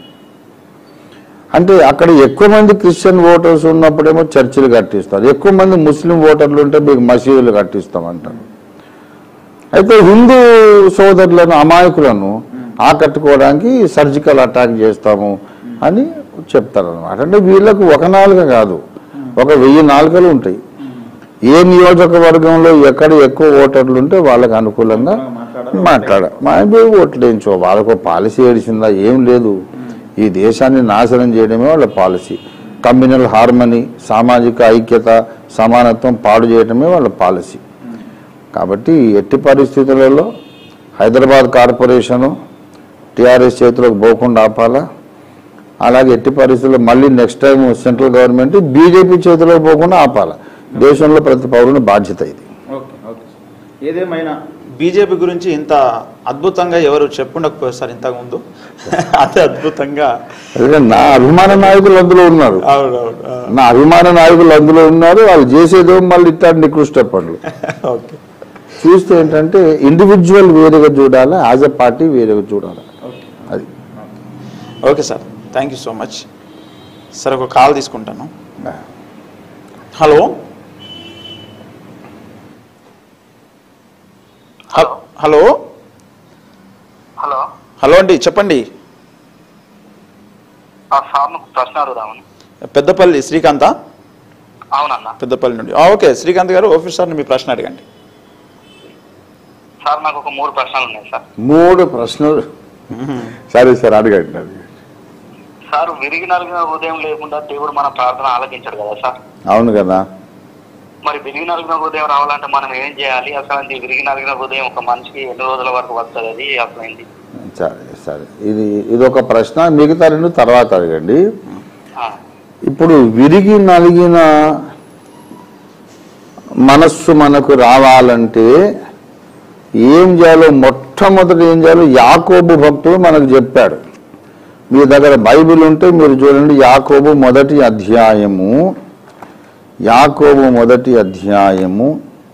అంటే అక్కడ ఎక్కువ మంది క్రిస్టియన్ ఓటర్స్ ఉన్నప్పుడేమో చర్చిలు కట్టిస్తారు ఎక్కువ మంది ముస్లిం ఓటర్లు ఉంటే మీకు మసీదులు కట్టిస్తామంటారు అయితే హిందూ సోదరులను అమాయకులను ఆకట్టుకోవడానికి సర్జికల్ అటాక్ చేస్తాము అని చెప్తారనమాట అంటే వీళ్ళకు ఒక నాలుక కాదు ఒక వెయ్యి నాలుకలు ఉంటాయి ఏ నియోజకవర్గంలో ఎక్కడ ఎక్కువ ఓటర్లు ఉంటే వాళ్ళకి అనుకూలంగా మాట్లాడ మా ఓట్లు వేయించో వాళ్ళకు పాలసీ ఏడిసిందా ఏం లేదు ఈ దేశాన్ని నాశనం చేయడమే వాళ్ళ పాలసీ కమ్యూనల్ హార్మనీ సామాజిక ఐక్యత సమానత్వం పాడు చేయడమే వాళ్ళ పాలసీ కాబట్టి ఎట్టి పరిస్థితులలో హైదరాబాద్ కార్పొరేషను టీఆర్ఎస్ చేతిలోకి పోకుండా ఆపాలా అలాగే ఎట్టి పరిస్థితుల్లో మళ్ళీ next time central government BJP చేతిలోకి పోకుండా ఆపాలా దేశంలో ప్రతి పౌరుని బాధ్యత ఇది ఓకే ఓకే ఏదేమైనా బీజేపీ గురించి ఇంత అద్భుతంగా ఎవరు చెప్పుండకపోయారు సార్ ఇంతకుముందు అదే అద్భుతంగా అందుకే నా అభిమాన నాయకులు అందులో ఉన్నారు అవునవును నా అభిమాన నాయకులు అందులో ఉన్నారు వాళ్ళు చేసేదో మళ్ళీ ఇట్లాంటి నికృష్ట పనులు ఓకే చూస్తే ఏంటంటే ఇండివిజువల్ వేరేగా చూడాలి యాజ్ ఎ పార్టీ వేరేగా చూడాలి ఓకే అది okay sir thank you so much sir ఒక కాల్ తీసుకుంటాను హలో హ- హలో హలో హలో అండి చెప్పండి ఆ సార్ను ప్రశ్న అడుగుదామని పెద్దపల్లి శ్రీకాంత అవునన్నా పెద్దపల్లి నుండి ఆ, ఓకే శ్రీకాంత్ గారు ఆఫీస్ సార్ని మీ ప్రశ్న అడగండి సార్ నాకు ఒక మూడు ప్రశ్నలు ఉన్నాయి సార్ మూడు ప్రశ్నలు సరే సార్ అడగండి అడగండి. సార్ విరిగి నలిగిన హృదయం లేకుండా దేవుడు మన ప్రార్థన ఆలకించాడు కదా సార్ అవును కదా మరి విరిగి నలిగిన హృదయం రావాలంటే మనం ఏం చేయాలి అసలు అది విరిగి నలిగిన హృదయం ఒక మనిషికి ఎన్ని రోజుల వరకు వస్తుంది అది అసలు ఏంటి సరే సరే ఇది ఇది ఒక ప్రశ్న మిగతా రెండు తర్వాత అడగండి ఆ, ఇప్పుడు విరిగి నలిగిన మనస్సు మనకు రావాలంటే ఏం చేయాలో మొట్టమొదటి ఏం చేయాలో యాకోబు భక్తుడు మనకు చెప్పాడు మీ దగ్గర బైబిల్ ఉంటే మీరు చూడండి యాకోబు మొదటి అధ్యాయము యాకోబు మొదటి అధ్యాయము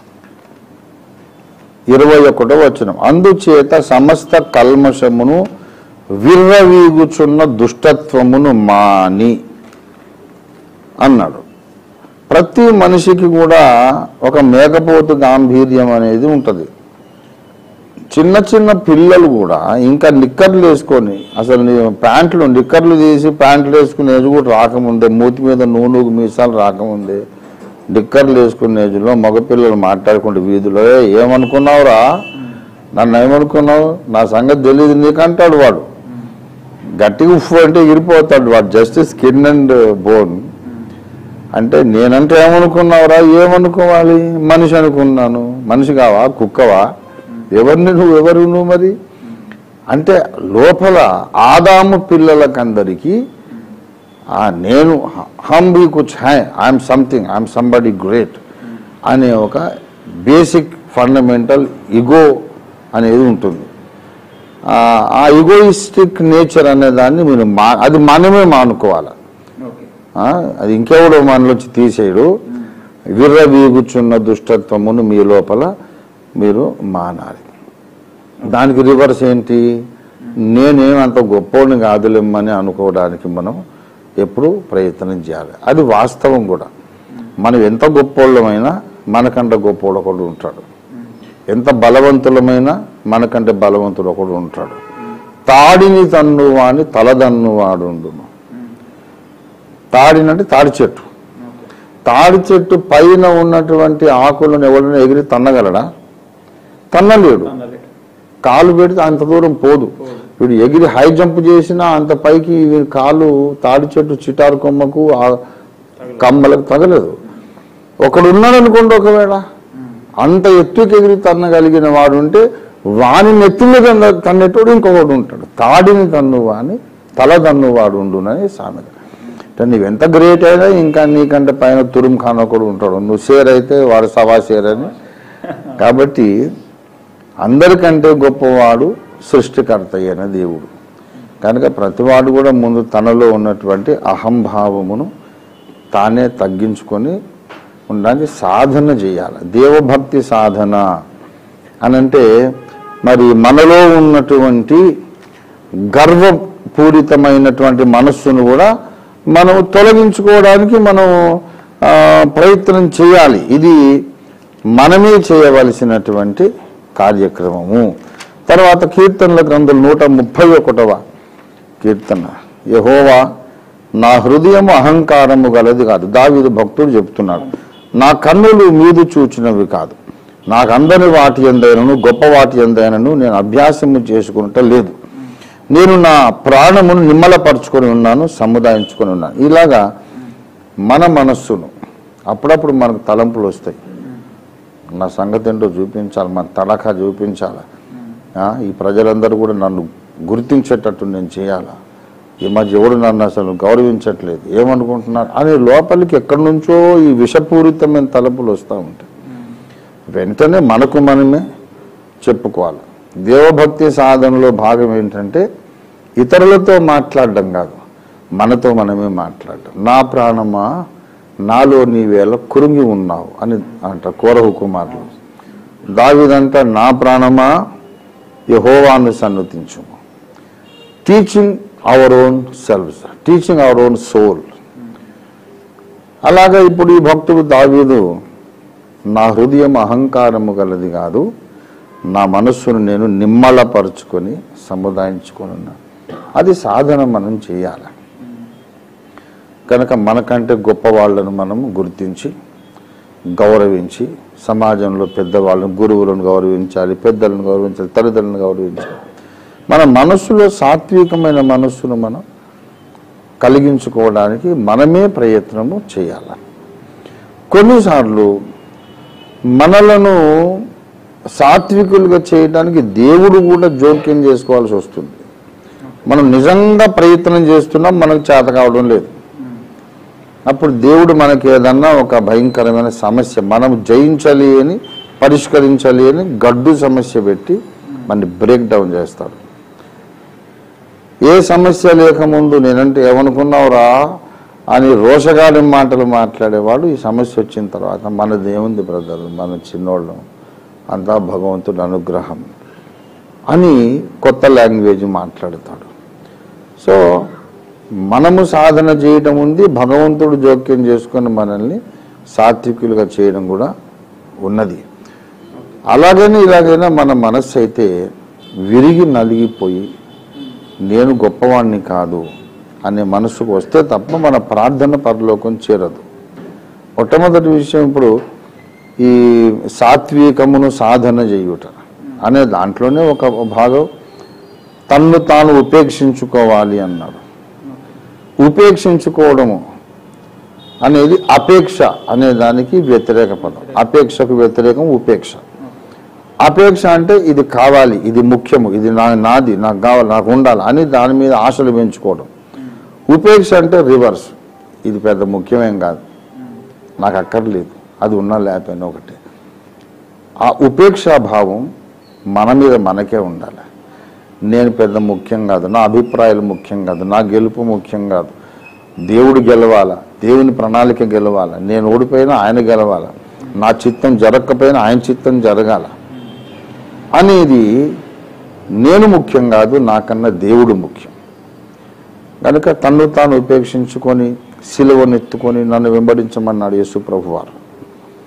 ఇరవై ఒకటో వచనం అందుచేత సమస్త కల్మషమును విర్రవీగుచున్న దుష్టత్వమును మాని అన్నాడు ప్రతి మనిషికి కూడా ఒక మేకపోతు గాంభీర్యం అనేది ఉంటుంది చిన్న చిన్న పిల్లలు కూడా ఇంకా నిక్కర్లు వేసుకొని అసలు నీ ప్యాంట్లు నిక్కర్లు తీసి ప్యాంట్లు వేసుకునే ఏజ్ కూడా రాకముందే మూతి మీద నూనె మీసాలు రాకముందే నిక్కర్లు వేసుకునే ఏజ్లో మగపిల్లలు మాట్లాడుకుంటే వీధిలో "ఏ, ఏమనుకున్నావురా నన్ను ఏమనుకున్నావు నా సంగతి తెలియదు నీకంటాడు వాడు గట్టిగా ఉఫ్ అంటే ఎగిరిపోతాడు వాడు జస్ట్ స్కిన్ అండ్ బోన్ అంటే నేనంటే ఏమనుకున్నావురా ఏమనుకోవాలి మనిషి అనుకున్నాను మనిషి కావా కుక్కవా ఎవరిని నువ్వు ఎవరు నువ్వు మరి అంటే లోపల ఆదాము పిల్లలకందరికీ ఆ నేను హమ్ బీ కుచ్ హై I'm something I'm somebody great అనే ఒక బేసిక్ ఫండమెంటల్ ఇగో అనేది ఉంటుంది ఆ- ఆ ఇగోయిస్టిక్ నేచర్ అనే దాన్ని మీరు మా అది మనమే మానుకోవాలి ఆ, అది ఇంకెవడో మనలోంచి తీసేయడు విర్రవీగుచున్న దుష్టత్వమును మీ లోపల మీరు మానాలి దానికి రివర్స్ ఏంటి నేనేమంత గొప్పోడిని కాదులేమని అనుకోవడానికి మనం ఎప్పుడు ప్రయత్నం చేయాలి అది వాస్తవం కూడా మనం ఎంత గొప్పోళ్ళమైనా మనకంటే గొప్పవాడు ఒకడు ఉంటాడు ఎంత బలవంతులమైనా మనకంటే బలవంతుడు ఒకడు ఉంటాడు తాడిని తన్నువాని తలదన్నువాడుండును తాడినంటే తాడి చెట్టు తాడి చెట్టు పైన ఉన్నటువంటి ఆకులను ఎవరైనా ఎగిరి తన్నగలడా తన్నలేడు కాలు పెడితే అంత దూరం పోదు వీడు ఎగిరి హై జంప్ చేసినా అంత పైకి వీడి కాలు తాడి చెట్టు చిటారు కొమ్మకు ఆ కమ్మలకు తగలదు ఒకడు ఉన్నాడు అనుకోండి ఒకవేళ అంత ఎత్తుకి ఎగిరి తన్నగలిగిన వాడు ఉంటే వాని నెత్తి మీద తన్న- తన్నేటోడు ఇంకొకడు ఉంటాడు తాడిని తన్ను వాని తల తన్నువాడు ఉండునని సామెత అంటే నీవెంత గ్రేట్ అయినా ఇంకా నీకంటే పైన తురుం ఖాన్ ఒకడు ఉంటాడు నువ్వు షేర్ అయితే వాడు సవా షేర్ అని కాబట్టి అందరికంటే గొప్పవాడు సృష్టికర్త అయిన దేవుడు కనుక ప్రతివాడు కూడా ముందు తనలో ఉన్నటువంటి అహంభావమును తానే తగ్గించుకొని ఉండడానికి సాధన చేయాలి దేవభక్తి సాధన అనంటే మరి మనలో ఉన్నటువంటి గర్వపూరితమైనటువంటి మనస్సును కూడా మనం తొలగించుకోవడానికి మనం ఆ, ప్రయత్నం చేయాలి ఇది మనమే చేయవలసినటువంటి కార్యక్రమము తర్వాత కీర్తనల గ్రంథం నూట ముప్పై ఒకటవ కీర్తన యహోవా నా హృదయము అహంకారము గలది కాదు దావీదు భక్తుడు చెప్తున్నాడు నా కన్నులు మీదు చూచినవి కాదు నాకు అందని వాటి ఎందైనను గొప్ప వాటి ఎందైనను నేను అభ్యాసము చేసుకున్నట లేదు నేను నా ప్రాణమును నిమ్మలపరుచుకొని ఉన్నాను సముదాయించుకొని ఉన్నాను ఇలాగా మన మనస్సును అప్పుడప్పుడు మనకు తలంపులు వస్తాయి నా సంగతి ఏంటో చూపించాలి మన తడఖా చూపించాలి ఆ, ఈ ప్రజలందరూ కూడా నన్ను గుర్తించేటట్టు నేను చేయాలా ఈ మధ్య ఎవడు నన్ను అసలు గౌరవించట్లేదు ఏమనుకుంటున్నారు అని లోపలికి ఎక్కడి నుంచో ఈ విషపూరితమైన తలపులు వస్తూ ఉంటాయి వెంటనే మనకు మనమే చెప్పుకోవాలి దేవభక్తి సాధనలో భాగం ఏంటంటే ఇతరులతో మాట్లాడడం కాదు మనతో మనమే మాట్లాడడం నా ప్రాణమా నాలో నీవేళ కురుంగి ఉన్నావు అని అంట కోరహు కుమారులు దావిదంట నా ప్రాణమా యహోవాను సన్నతించు teaching our own selves teaching our own soul అలాగా ఇప్పుడు ఈ భక్తుడు దావీదు నా హృదయం అహంకారము గలది కాదు నా మనస్సును నేను నిమ్మలపరుచుకొని సముదాయించుకొని ఉన్నా అది సాధన మనం చేయాలి కనుక మనకంటే గొప్ప వాళ్ళను మనం గుర్తించి గౌరవించి సమాజంలో పెద్దవాళ్ళను గురువులను గౌరవించాలి పెద్దలను గౌరవించాలి తల్లిదండ్రులను గౌరవించాలి మన మనస్సులో సాత్వికమైన మనస్సును మనం కలిగించుకోవడానికి మనమే ప్రయత్నము చేయాలి కొన్నిసార్లు మనలను సాత్వికులుగా చేయడానికి దేవుడు కూడా జోక్యం చేసుకోవాల్సి వస్తుంది మనం నిజంగా ప్రయత్నం చేస్తున్నాం మనకు చేత కావడం లేదు అప్పుడు దేవుడు మనకి ఏదన్నా ఒక భయంకరమైన సమస్య మనం జయించాలి అని పరిష్కరించాలి అని గడ్డు సమస్య పెట్టి మన బ్రేక్ డౌన్ చేస్తాడు ఏ సమస్య లేకముందు నేనంటే ఏమనుకున్నావురా అని రోషగాలి మాటలు మాట్లాడేవాడు ఈ సమస్య వచ్చిన తర్వాత మనది ఏముంది బ్రదర్ మన చిన్నోళ్ళం అంతా భగవంతుడి అనుగ్రహం అని కొత్త లాంగ్వేజ్ మాట్లాడతాడు సో మనము సాధన చేయడం ఉంది భగవంతుడు జోక్యం చేసుకొని మనల్ని సాత్వికులుగా చేయడం కూడా ఉన్నది అలాగని ఇలాగైనా మన మనస్సు అయితే విరిగి నలిగిపోయి నేను గొప్పవాణ్ణి కాదు అనే మనసుకు వస్తే తప్ప మన ప్రార్థన పరలోకం చేరదు మొట్టమొదటి విషయం ఇప్పుడు ఈ సాత్వికమును సాధన చేయుట అనే దాంట్లోనే ఒక భాగం తన్ను తాను ఉపేక్షించుకోవాలి అన్నాడు ఉపేక్షించుకోవడము అనేది అపేక్ష అనే దానికి వ్యతిరేక పదం అపేక్షకు వ్యతిరేకం ఉపేక్ష అపేక్ష అంటే ఇది కావాలి ఇది ముఖ్యము ఇది నా నాది నాకు కావాలి నాకు ఉండాలి అని దాని మీద ఆశలు పెంచుకోవడం ఉపేక్ష అంటే రివర్స్ ఇది పెద్ద ముఖ్యమేం కాదు నాకు అక్కర్లేదు అది ఉన్నా లేకపోయినా ఒకటే ఆ ఉపేక్షా భావం మన మీద మనకే ఉండాలి నేను పెద్ద ముఖ్యం కాదు నా అభిప్రాయాలు ముఖ్యం కాదు నా గెలుపు ముఖ్యం కాదు దేవుడు గెలవాల దేవుని ప్రణాళిక గెలవాల నేను ఓడిపోయినా ఆయన గెలవాల నా చిత్తం జరగకపోయినా ఆయన చిత్తం జరగాల అనేది నేను ముఖ్యం కాదు నాకన్నా దేవుడు ముఖ్యం కనుక తన్ను తాను ఉపేక్షించుకొని సిలువనెత్తుకొని నన్ను వెంబడించమన్నాడు యేసు ప్రభు వారు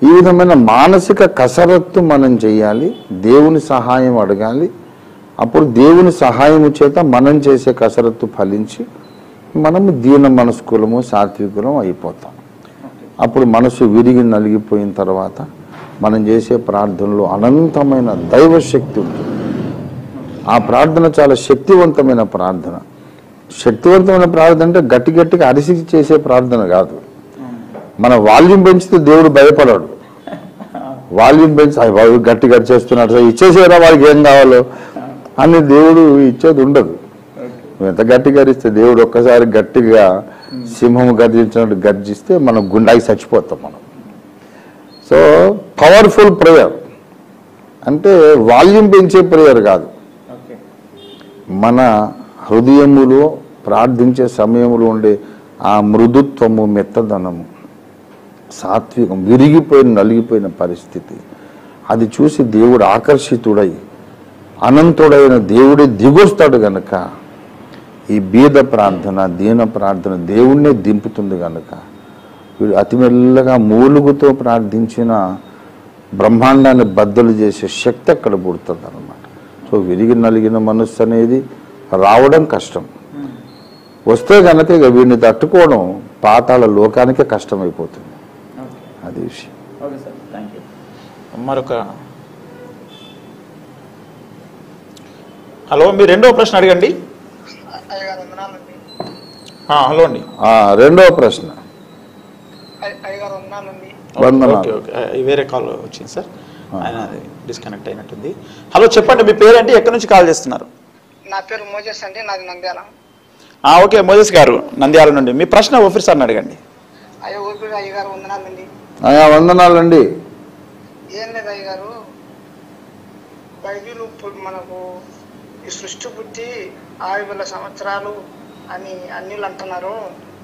ఈ విధమైన మానసిక కసరత్తు మనం చేయాలి దేవుని సహాయం అడగాలి అప్పుడు దేవుని సహాయము చేత మనం చేసే కసరత్తు ఫలించి మనము దీన మనస్కులము సాత్వికులం అయిపోతాం అప్పుడు మనసు విరిగి నలిగిపోయిన తర్వాత మనం చేసే ప్రార్థనలో అనంతమైన దైవ శక్తి ఉంటుంది ఆ ప్రార్థన చాలా శక్తివంతమైన ప్రార్థన శక్తివంతమైన ప్రార్థన అంటే గట్టి గట్టిగా అరిసి చేసే ప్రార్థన కాదు మన వాల్యూమ్ పెంచితే దేవుడు భయపడాడు వాల్యూమ్ పెంచి "అయ్య బాబు గట్టిగా చేస్తున్నాడు సార్ ఇచ్చేసేరా వాడికి ఏం కావాలో అని దేవుడు ఇచ్చేది ఉండదు నువ్వు ఎంత గట్టిగా అరిస్తే దేవుడు ఒక్కసారి గట్టిగా సింహం గర్జించినట్టు గర్జిస్తే మనం గుండాకి చచ్చిపోతాం మనం సో పవర్ఫుల్ ప్రేయర్ అంటే వాల్యూమ్ పెంచే ప్రేయర్ కాదు మన హృదయములో ప్రార్థించే సమయంలో ఉండే ఆ మృదుత్వము మెత్తదనము సాత్వికం విరిగిపోయిన నలిగిపోయిన పరిస్థితి అది చూసి దేవుడు ఆకర్షితుడై అనంతుడైన దేవుడే దిగొస్తాడు గనక ఈ బీద ప్రార్థన దీన ప్రార్థన దేవుణ్ణే దింపుతుంది గనక వీడు అతి మెల్లగా మూలుగుతో ప్రార్థించిన బ్రహ్మాండాన్ని బద్దలు చేసే శక్తి అక్కడ పుడుతుంది అనమాట సో విరిగి నలిగిన మనస్సు అనేది రావడం కష్టం వస్తే కనుక ఇక వీడిని తట్టుకోవడం పాతాళ లోకానికే కష్టమైపోతుంది అది విషయం ఓకే సార్ థ్యాంక్ యూ మరొక హలో మీ రెండో ప్రశ్న అడగండి అయ్యగారు వందనాలండి ఆ, హలో అండి ఆ, రెండవ ప్రశ్న అయ్- అయ్యగారు వందనాలండి వందనాలు. ఓకే ఓకే ఆ, వేరే కాల్ వచ్చింది సార్ ఆయన డిస్కనెక్ట్ అయినట్టుంది హలో చెప్పండి మీ పేరేంటి ఎక్కడి నుంచి కాల్ చేస్తున్నారు నా పేరు మోజెస్ అండి నాది నంద్యాల ఆ, ఓకే మోజస్ గారు నంద్యాల నుండి మీ ప్రశ్న ఆఫీస్ సార్ని అడగండి అయ్యో ఊపిరి అయ్యగారు వందనాలండి ఆయా వందనాలండి ఏం లేదు అయ్యగారు బైబిల్ పు- మనకు ఈ సృష్టి పుట్టి ఆరు వేల సంవత్సరాలు అని అన్నిలు అంటున్నారు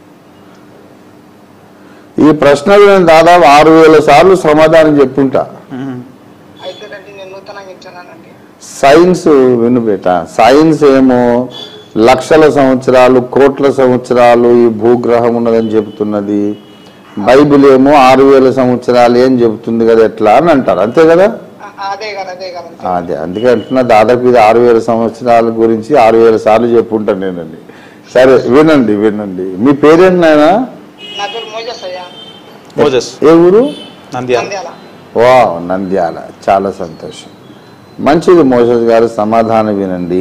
ఈ ప్రశ్నలు నేను దాదాపు ఆరు వేల సార్లు సమాధానం చెప్పుంటా అయితే రండి నేను నూతనంగా ఇచ్చానండి సైన్స్ వినుబేట సైన్స్ ఏమో లక్షల సంవత్సరాలు కోట్ల సంవత్సరాలు ఈ భూగ్రహం ఉన్నదని చెబుతున్నది బైబిల్ ఏమో ఆరు వేల సంవత్సరాలు ఏం చెబుతుంది కదా ఎట్లా అని అంటారు అంతే కదా ఆ, అదే గారు అదే గారు అంతే. అదే అందుకే అంటున్నా దాదాపు ఇది ఆరు వేల సంవత్సరాల గురించి ఆరు వేల సార్లు చెప్పుంటాను నేనండి సరే వినండి వినండి మీ పేరేంటి నాయనా నా పేరు మోజెస్ అయ్యా మోజస్ ఏ ఊరు నంద్యాల నంద్యాల వా నంద్యాల చాలా సంతోషం మంచిది మోసస్ గారు సమాధానం వినండి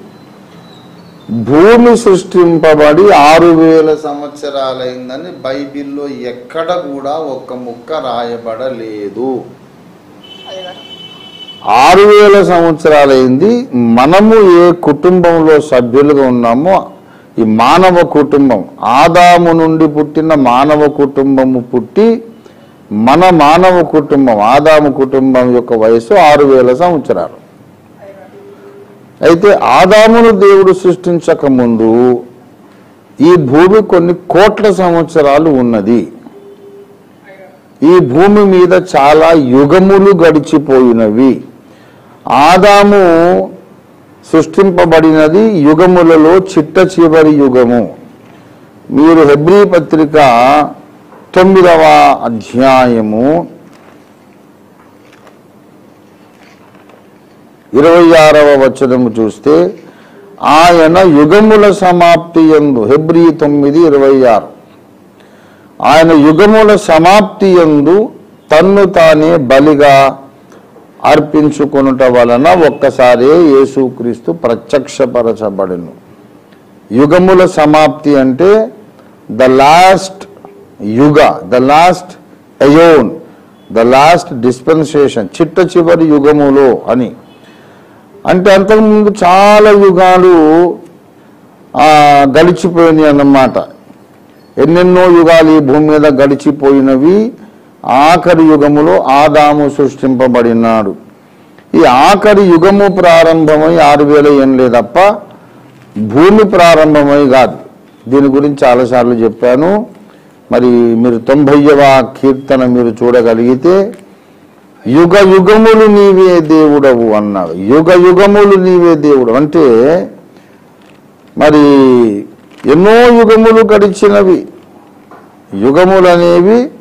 భూమి సృష్టింపబడి ఆరు వేల సంవత్సరాలైందని బైబిల్లో ఎక్కడ కూడా ఒక్క ముక్క రాయబడలేదు అయ్యగారు ఆరు వేల సంవత్సరాలైంది మనము ఏ కుటుంబంలో సభ్యులుగా ఉన్నామో ఈ మానవ కుటుంబం ఆదాము నుండి పుట్టిన మానవ కుటుంబము పుట్టి మన మానవ కుటుంబం ఆదాము కుటుంబం యొక్క వయసు ఆరు వేల సంవత్సరాలు అయితే ఆదామును దేవుడు సృష్టించక ముందు ఈ భూమి కొన్ని కోట్ల సంవత్సరాలు ఉన్నది ఈ భూమి మీద చాలా యుగములు గడిచిపోయినవి ఆదాము సృష్టింపబడినది యుగములలో చిట్ట చివరి యుగము మీరు హెబ్రీ పత్రిక తొమ్మిదవ అధ్యాయము ఇరవై ఆరవ వచనము చూస్తే ఆయన యుగముల సమాప్తి ఎందు హెబ్రీ తొమ్మిది ఇరవై ఆరు ఆయన యుగముల సమాప్తి ఎందు తన్ను తానే బలిగా అర్పించుకొనుట వలన ఒక్కసారి యేసుక్రీస్తు ప్రత్యక్షపరచబడెను యుగముల సమాప్తి అంటే ద లాస్ట్ యుగ the last aeon the last dispensation చిట్ట చివరి యుగములో అని అంటే అంతకుముందు చాలా యుగాలు ఆ, గడిచిపోయినాయి అన్నమాట ఎన్నెన్నో యుగాలు ఈ భూమి మీద గడిచిపోయినవి ఆఖరి యుగములో ఆదాము సృష్టింపబడినాడు ఈ ఆఖరి యుగము ప్రారంభమై ఆరు వేల ఏళ్ళే తప్ప భూమి ప్రారంభమై కాదు దీని గురించి చాలాసార్లు చెప్పాను మరి మీరు తొంభైవ కీర్తన మీరు చూడగలిగితే యుగ యుగములు నీవే దేవుడవు అన్నాడు యుగ యుగములు నీవే దేవుడు అంటే మరి ఎన్నో యుగములు గడిచినవి యుగములు అనేవి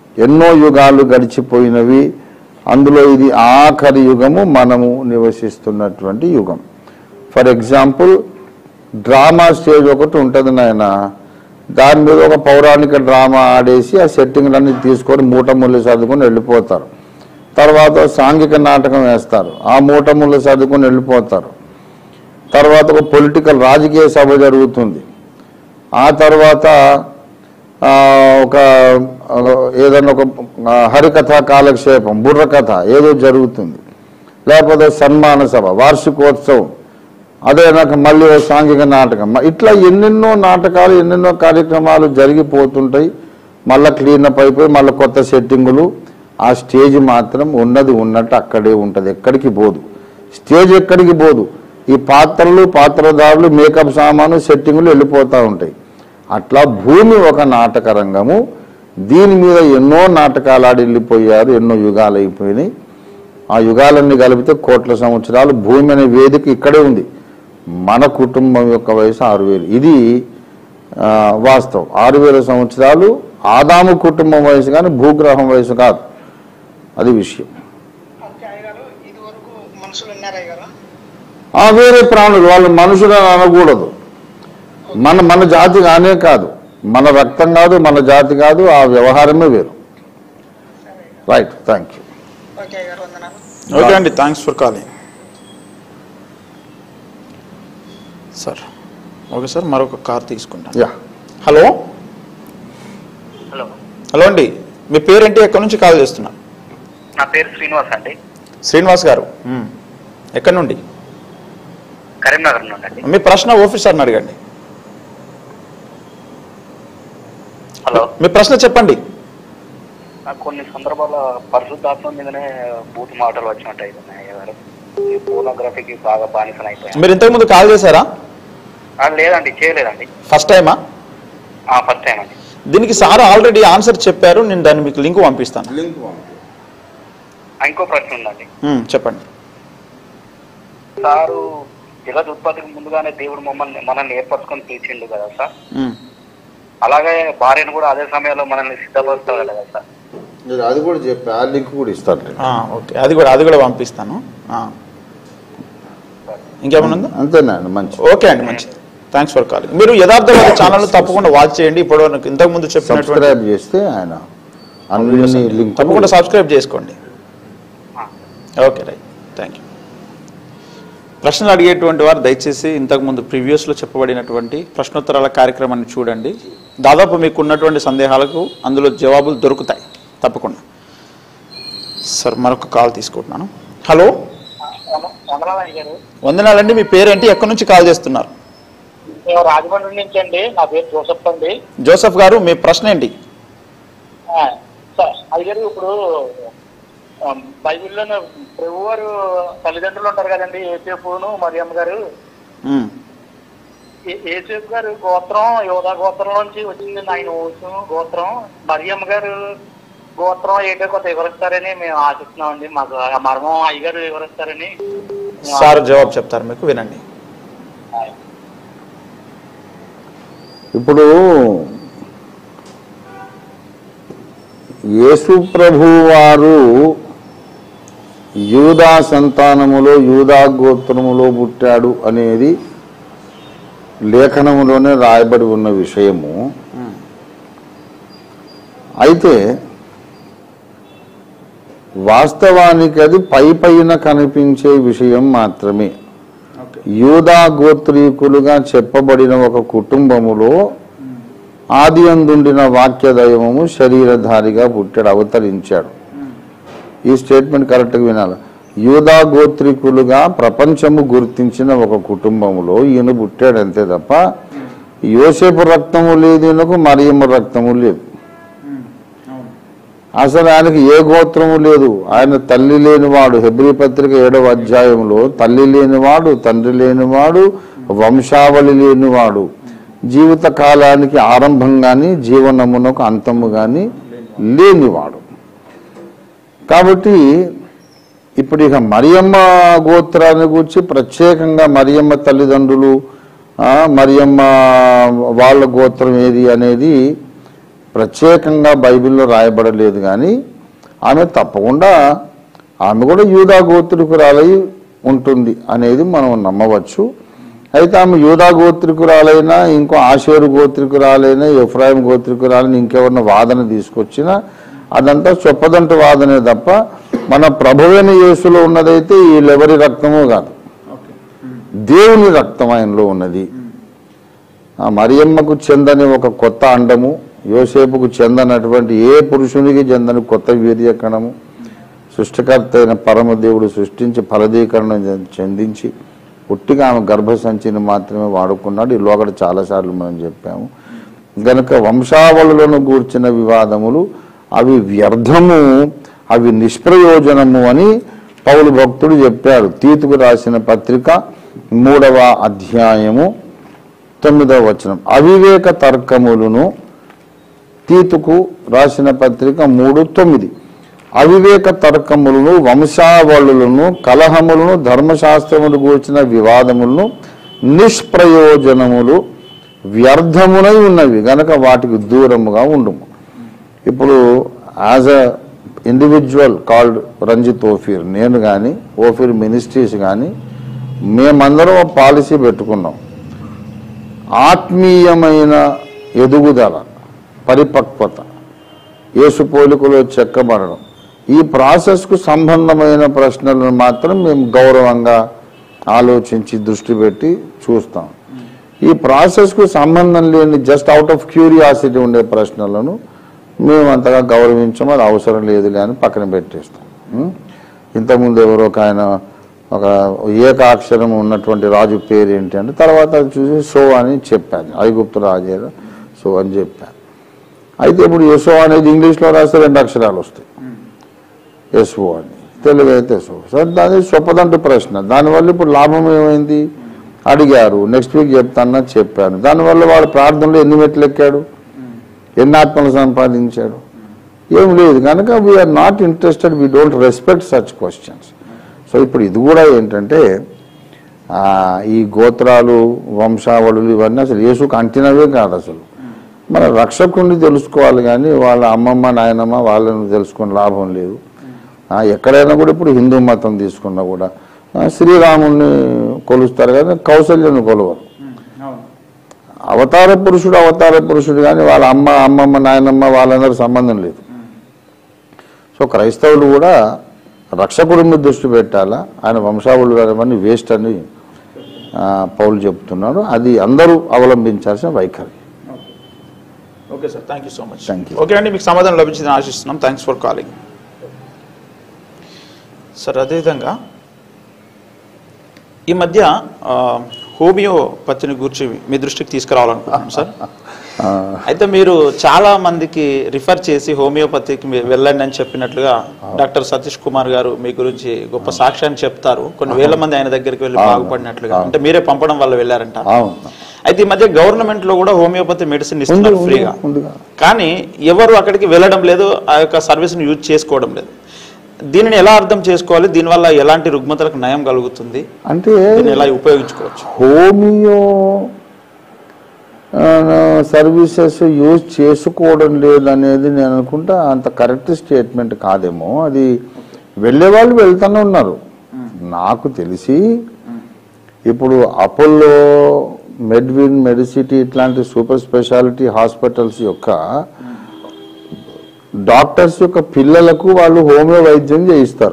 ఎన్నో యుగాలు గడిచిపోయినవి అందులో ఇది ఆఖరి యుగము మనము నివసిస్తున్నటువంటి యుగం ఫర్ ఎగ్జాంపుల్ డ్రామా స్టేజ్ ఒకటి ఉంటుంది నాయన దాని మీద ఒక పౌరాణిక డ్రామా ఆడేసి ఆ సెట్టింగ్లన్నీ తీసుకొని మూట ముళ్ళు చదువుకొని వెళ్ళిపోతారు తర్వాత సాంఘిక నాటకం వేస్తారు ఆ మూట ముళ్ళు చదువుకొని వెళ్ళిపోతారు తర్వాత ఒక పొలిటికల్ రాజకీయ సభ జరుగుతుంది ఆ తర్వాత ఆ, ఒక ఆ, ఏదైనా ఒక ఆ, హరికథ కాలక్షేపం బుర్ర కథ ఏదో జరుగుతుంది లేకపోతే సన్మాన సభ వార్షికోత్సవం అదే నాకు మళ్ళీ ఓ సాంఘిక నాటకం మ- ఇట్లా ఎన్నెన్నో నాటకాలు ఎన్నెన్నో కార్యక్రమాలు జరిగిపోతుంటాయి మళ్ళీ క్లీనప్ అయిపోయి మళ్ళీ కొత్త సెట్టింగులు ఆ స్టేజ్ మాత్రం ఉన్నది ఉన్నట్టు అక్కడే ఉంటుంది ఎక్కడికి పోదు స్టేజ్ ఎక్కడికి పోదు ఈ పాత్రలు పాత్రధారులు మేకప్ సామాను సెట్టింగులు వెళ్ళిపోతూ ఉంటాయి అట్లా భూమి ఒక నాటక రంగము దీని మీద ఎన్నో నాటకాలు ఆడి వెళ్ళిపోయారు ఎన్నో యుగాలు అయిపోయినాయి ఆ యుగాలన్నీ కలిపితే కోట్ల సంవత్సరాలు భూమి అనే వేదిక ఇక్కడే ఉంది మన కుటుంబం యొక్క వయసు ఆరు వేలు ఇది ఆ, వాస్తవం ఆరు వేల సంవత్సరాలు ఆదాము కుటుంబం వయసు కానీ భూగ్రహం వయసు కాదు అది విషయం ఓకే అయ్యగారు ఇది వరకు మనుషులు ఉన్నారు అయ్యగారు ఆ వేరే ప్రాణులు వాళ్ళు మనుషులని అనకూడదు మన మన జాతి కానే కాదు మన రక్తం కాదు మన జాతి కాదు ఆ వ్యవహారమే వేరు రైట్ థ్యాంక్ యూ ఓకే అయ్యగారు వందనాలు ఓకే అండి thanks for calling sir okay sir మరొక కార్ తీసుకుంటాను యా హలో హలో హలో అండి మీ పేరేంటి ఎక్కడి నుంచి కాల్ చేస్తున్నారు నా పేరు శ్రీనివాస్ అండి శ్రీనివాస్ గారు మ్మ్. ఎక్కడి నుండి కరీంనగర్ నుండి అండి మీ ప్రశ్న ఆఫీసర్ని అడగండి హలో మీ ప్రశ్న చెప్పండి నాకు కొన్ని సందర్భాల పరిశుద్ధాత్మ మీదనే బూత్ మాటలు వచ్చినట్టు ఉన్నాయి గారు ఈ ఫోటోగ్రఫీకి బాగా బానిసలు అయిపోయాను మీరు ఇంతకుముందు కాల్ చేశారా ఆ, లేదండి చేయలేదండి ఫస్ట్ టైమా ఫస్ట్ టైం అండి దీనికి సార్ ఆల్రెడీ ఆన్సర్ చెప్పారు నేను దాన్ని మీకు లింక్ పంపిస్తాను ఆ, ఇంకో ప్రశ్న ఉందండి మ్మ్, చెప్పండి సారు జగత్ ఉత్పత్తికి ముందుగానే దేవుడు మమ్మల్ని మనల్ని ఏర్పరచుకొని పిలిచిండు కదా సార్ మ్మ్. అలాగే భార్యను కూడా అదే సమయంలో మనల్ని సిద్ధపరుస్తాడు కదా సార్ మీరు అది కూడా చెప్పి ఆ లింక్ కూడా ఇస్తారు ఆ, ఓకే అది కూడా అది కూడా పంపిస్తాను ఆ. ఇంకేమైనా ఉందా అంతేనండి మంచి ఓకే అండి మంచిది థ్యాంక్స్ ఫర్ కాలింగ్ మీరు యథార్థవాద ఛానల్ తప్పకుండా వాచ్ చేయండి ఇప్పుడు ఇంతకు ముందు చెప్పినటువంటి సబ్స్క్రైబ్ చేస్తే ఆయన అన్ని లింక్ తప్పకుండా సబ్స్క్రైబ్ చేసుకోండి ఆ. ఓకే రైట్ థ్యాంక్ యూ ప్రశ్నలు అడిగేటువంటి వారు దయచేసి ఇంతకుముందు ప్రీవియస్లో చెప్పబడినటువంటి ప్రశ్నోత్తరాల కార్యక్రమాన్ని చూడండి దాదాపు మీకు ఉన్నటువంటి సందేహాలకు అందులో జవాబులు దొరుకుతాయి తప్పకుండా సార్ మరొక కాల్ తీసుకుంటున్నాను హలో వందనాలు గారు వందనాలండి మీ పేరేంటి ఎక్కడి నుంచి కాల్ చేస్తున్నారు మేము రాజమండ్రి నుంచి అండి నా పేరు జోసఫ్ అండి జోసఫ్ గారు మీ ప్రశ్న ఏంటి ఆ, సార్ అయ్యారు ఇప్పుడు ఆ, బైబిల్లో ప్రభు వారు తల్లిదండ్రులు ఉంటారు కదండి ఏసేపును మరియమ్మ గారు మ్మ్. ఏ- ఏసేపు గారు గోత్రం యోధా గోత్రం నుంచి వచ్చింది ఆయన వంశం గోత్రం మరియమ్మ గారు గోత్రం ఏంటో కొంత వివరిస్తారని మేము ఆశిస్తున్నాం అండి మాకు ఆ మర్మం అయ్యగారు వివరిస్తారని మేము సార్ జవాబు చెప్తారు మీకు వినండి ఇప్పుడు యేసు ప్రభు వారు యూదా సంతానములో యూదా గోత్రములో పుట్టాడు అనేది లేఖనములోనే రాయబడి ఉన్న విషయము అయితే వాస్తవానికి అది పై పైన కనిపించే విషయం మాత్రమే యూదా గోత్రీకులుగా చెప్పబడిన ఒక కుటుంబములో ఆది అందుండిన వాక్య దైవము శరీరధారిగా పుట్టాడు అవతరించాడు ఈ స్టేట్మెంట్ కరెక్ట్గా వినాలి యూదా గోత్రికులుగా ప్రపంచము గుర్తించిన ఒక కుటుంబములో ఈయన పుట్టాడు అంతే తప్ప యోసేపు రక్తము లేదు ఈయనకు మరియమ్మ రక్తము లేదు అసలు ఆయనకి ఏ గోత్రము లేదు ఆయన తల్లి లేనివాడు హెబ్రి పత్రిక ఏడవ అధ్యాయంలో తల్లి లేనివాడు తండ్రి లేనివాడు వంశావళి లేనివాడు జీవిత కాలానికి ఆరంభం కానీ జీవనమునకు అంతము కానీ లేనివాడు కాబట్టి ఇప్పుడు ఇక మరియమ్మ గోత్రాన్ని గురించి ప్రత్యేకంగా మరియమ్మ తల్లిదండ్రులు ఆ, మరియమ్మ వాళ్ళ గోత్రం ఏది అనేది ప్రత్యేకంగా బైబిల్లో రాయబడలేదు కానీ ఆమె తప్పకుండా ఆమె కూడా యూదా గోత్రికురాలై ఉంటుంది అనేది మనం నమ్మవచ్చు అయితే ఆమె యూదా గోత్రికురాలైనా ఇంకో ఆషేరు గోత్రికురాలైనా ఎఫ్రాయిం గోత్రికురాలని ఇంకెవరిన వాదన తీసుకొచ్చినా అదంతా చొప్పదంట వాదనే తప్ప మన ప్రభువైన యేసులో ఉన్నదైతే వీళ్ళెవరి రక్తమో కాదు దేవుని రక్తం ఆయనలో ఉన్నది ఆ మరియమ్మకు చెందని ఒక కొత్త అండము యోసేపుకు చెందనటువంటి ఏ పురుషునికి చెందని కొత్త వీర్యకణము సృష్టికర్త అయిన పరమదేవుడు సృష్టించి ఫలదీకరణ చెందించి పుట్టిగా ఆమె గర్భసంచిని మాత్రమే వాడుకున్నాడు ఈ లోకడ చాలాసార్లు మనం చెప్పాము గనుక వంశావళులను గూర్చిన వివాదములు అవి వ్యర్థము అవి నిష్ప్రయోజనము అని పౌలు భక్తుడు చెప్పాడు తీతుకు రాసిన పత్రిక మూడవ అధ్యాయము తొమ్మిదవ వచనం అవివేక తర్కములను తీతుకు రాసిన పత్రిక మూడు తొమ్మిది అవివేక తర్కములను వంశావళులను కలహములను ధర్మశాస్త్రములు గూర్చిన వివాదములను నిష్ప్రయోజనములు వ్యర్థమునై ఉన్నవి గనక వాటికి దూరముగా ఉండుము ఇప్పుడు as a individual called Ranjith Ophir నేను కానీ ఓఫీర్ మినిస్ట్రీస్ కానీ మేమందరం ఒక పాలసీ పెట్టుకున్నాం ఆత్మీయమైన ఎదుగుదల పరిపక్వత యేసు పోలికలో చెక్కబడడం ఈ ప్రాసెస్కు సంబంధమైన ప్రశ్నలను మాత్రం మేము గౌరవంగా ఆలోచించి దృష్టి పెట్టి చూస్తాం ఈ ప్రాసెస్కు సంబంధం లేని జస్ట్ అవుట్ ఆఫ్ క్యూరియాసిటీ ఉండే ప్రశ్నలను మేము అంతగా గౌరవించము అది అవసరం లేదులే అని పక్కన పెట్టేస్తాం ఉం? ఇంతకుముందు ఎవరో ఒక ఆయన ఒక ఏకాక్షరం ఉన్నటువంటి రాజు పేరు ఏంటి అంటే తర్వాత అది చూసి సో అని చెప్పాను ఐగుప్తు రాజే సో అని చెప్పాను అయితే ఇప్పుడు యశో అనేది ఇంగ్లీష్లో రాస్తే రెండు అక్షరాలు వస్తాయి ఎస్ఓ అని తెలుగు అయితే సో సో దాని చొప్పదంటు ప్రశ్న దానివల్ల ఇప్పుడు లాభం ఏమైంది అడిగారు నెక్స్ట్ వీక్ చెప్తానని చెప్పాను దానివల్ల వాడు ప్రార్థనలో ఎన్ని మెట్లు ఎక్కాడు ఎన్ని ఆత్మలు సంపాదించాడు ఏం లేదు కనుక we are not interested we don't respect such questions so ఇప్పుడు ఇది కూడా ఏంటంటే ఆ, ఈ గోత్రాలు వంశావళులు ఇవన్నీ అసలు యేసుకు అంటినవే కాదు అసలు మన రక్షకుడిని తెలుసుకోవాలి కానీ వాళ్ళ అమ్మమ్మ నాయనమ్మ వాళ్ళని తెలుసుకుని లాభం లేదు ఆ, ఎక్కడైనా కూడా ఇప్పుడు హిందూ మతం తీసుకున్నా కూడా ఆ, శ్రీరాముణ్ణి కొలుస్తారు కానీ కౌశల్యను కొలవరు అవతార పురుషుడు అవతార పురుషుడు కానీ వాళ్ళ అమ్మ అమ్మమ్మ నాయనమ్మ వాళ్ళందరూ సంబంధం లేదు సో క్రైస్తవులు కూడా రక్షకుడి మీద దృష్టి పెట్టాలా ఆయన వంశావళులు అవన్నీ వేస్ట్ అని ఆ, పౌలు చెప్తున్నాడు అది అందరూ అవలంబించాల్సిన వైఖరి okay sir thank you so much Thank you. Okay అండి మీకు సమాధానం లభించిందని ఆశిస్తున్నాం థ్యాంక్స్ ఫర్ కాలింగ్ సార్ అదేవిధంగా ఈ మధ్య ఆ, హోమియోపతిని గురించి మీ దృష్టికి తీసుకురావాలనుకుంటున్నాను సార్ ఆ, అయితే మీరు చాలా మందికి రిఫర్ చేసి హోమియోపతికి మీరు వెళ్ళండి అని చెప్పినట్లుగా డాక్టర్ సతీష్ కుమార్ గారు మీ గురించి గొప్ప సాక్ష్యాన్ని చెప్తారు కొన్ని వేల మంది ఆయన దగ్గరికి వెళ్ళి అవును. బాగుపడినట్లుగా అవును. అంటే మీరే పంపడం వల్ల వెళ్ళారంట అవును అయితే ఈ మధ్య గవర్నమెంట్ లో కూడా హోమియోపతి మెడిసిన్ ఉంది ఇస్తున్నారు ఉంది, ఫ్రీగా ఉందిగా. కానీ ఎవరు అక్కడికి వెళ్ళడం లేదు ఆ యొక్క సర్వీస్ ని యూజ్ చేసుకోవడం లేదు దీనిని ఎలా అర్థం చేసుకోవాలి దీనివల్ల ఎలాంటి రుగ్మతలకు నయం కలుగుతుంది అంటే దీన్ని ఎలా ఉపయోగించుకోవచ్చు హోమియో సర్వీసెస్ యూజ్ చేసుకోవడం లేదనేది నేను అనుకుంటా అంత కరెక్ట్ స్టేట్మెంట్ కాదేమో అది వెళ్ళే వాళ్ళు వెళ్తూనే ఉన్నారు నాకు తెలిసి ఇప్పుడు అపోలో మెడ్విన్ మెడిసిటీ ఇట్లాంటి సూపర్ స్పెషాలిటీ హాస్పిటల్స్ యొక్క డాక్టర్స్ యొక్క పిల్లలకు వాళ్ళు హోమియో వైద్యం చేయిస్తారు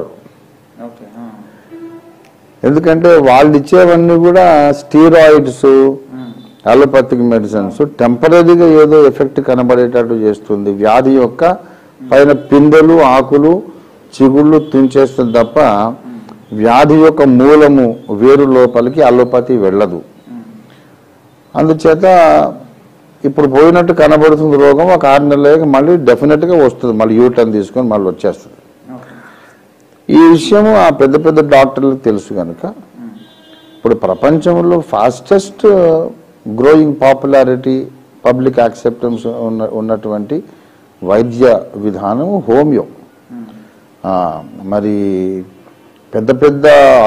ఎందుకంటే వాళ్ళు ఇచ్చేవన్నీ కూడా స్టీరాయిడ్స్ అలోపతిక్ మెడిసిన్స్ టెంపరీగా ఏదో ఎఫెక్ట్ కనబడేటట్టు చేస్తుంది వ్యాధి యొక్క పైన పిందెలు ఆకులు చిగుళ్ళు తుంచేస్తుంది తప్ప వ్యాధి యొక్క మూలము వేరు లోపలికి అలోపతి వెళ్ళదు అందుచేత ఇప్పుడు పోయినట్టు కనబడుతుంది రోగం ఒక ఆరు నెలలకి మళ్ళీ డెఫినెట్గా వస్తుంది మళ్ళీ యూటర్న్ తీసుకొని మళ్ళీ వచ్చేస్తుంది ఈ విషయము ఆ పెద్ద పెద్ద డాక్టర్లకు తెలుసు కనుక ఇప్పుడు ప్రపంచంలో fastest growing popularity public acceptance ఉన్న ఉన్నటువంటి వైద్య విధానం హోమియో ఆ, మరి పెద్ద పెద్ద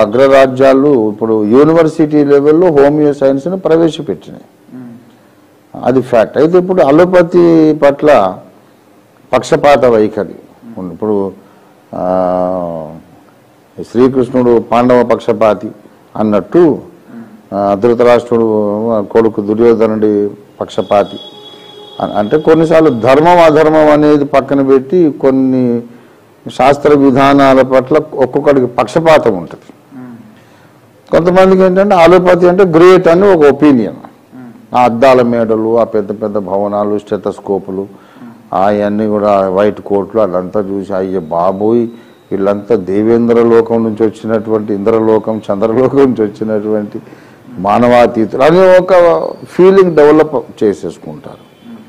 అగ్రరాజ్యాలు ఇప్పుడు యూనివర్సిటీ లెవెల్లో హోమియో సైన్స్ను ప్రవేశపెట్టినాయి అది ఫ్యాక్ట్ అయితే ఇప్పుడు అలోపతి పట్ల పక్షపాత వైఖరి ఉంది. ఇప్పుడు ఆ, శ్రీకృష్ణుడు పాండవ పక్షపాతి అన్నట్టు ఆ, ధృతరాష్ట్రుడు కొడుకు దుర్యోధనుడి పక్షపాతి అ- అంటే కొన్నిసార్లు ధర్మం అధర్మం అనేది పక్కన పెట్టి కొన్ని శాస్త్ర విధానాల పట్ల ఒక్కొక్కడికి పక్షపాతం ఉంటుంది కొంతమందికి ఏంటంటే ఆలోపతి అంటే గ్రేట్ అని ఒక ఒపీనియన్ ఆ అద్దాల మేడలు ఆ పెద్ద పెద్ద భవనాలు స్టెతస్కోపులు అవన్నీ కూడా వైట్ కోట్లు అదంతా చూసి అయ్యే బాబోయ్ వీళ్ళంతా దేవేంద్ర లోకం నుంచి వచ్చినటువంటి ఇంద్రలోకం చంద్రలోకం నుంచి వచ్చినటువంటి మానవాతీతులు అని ఒక ఫీలింగ్ డెవలప్ చేసేసుకుంటారు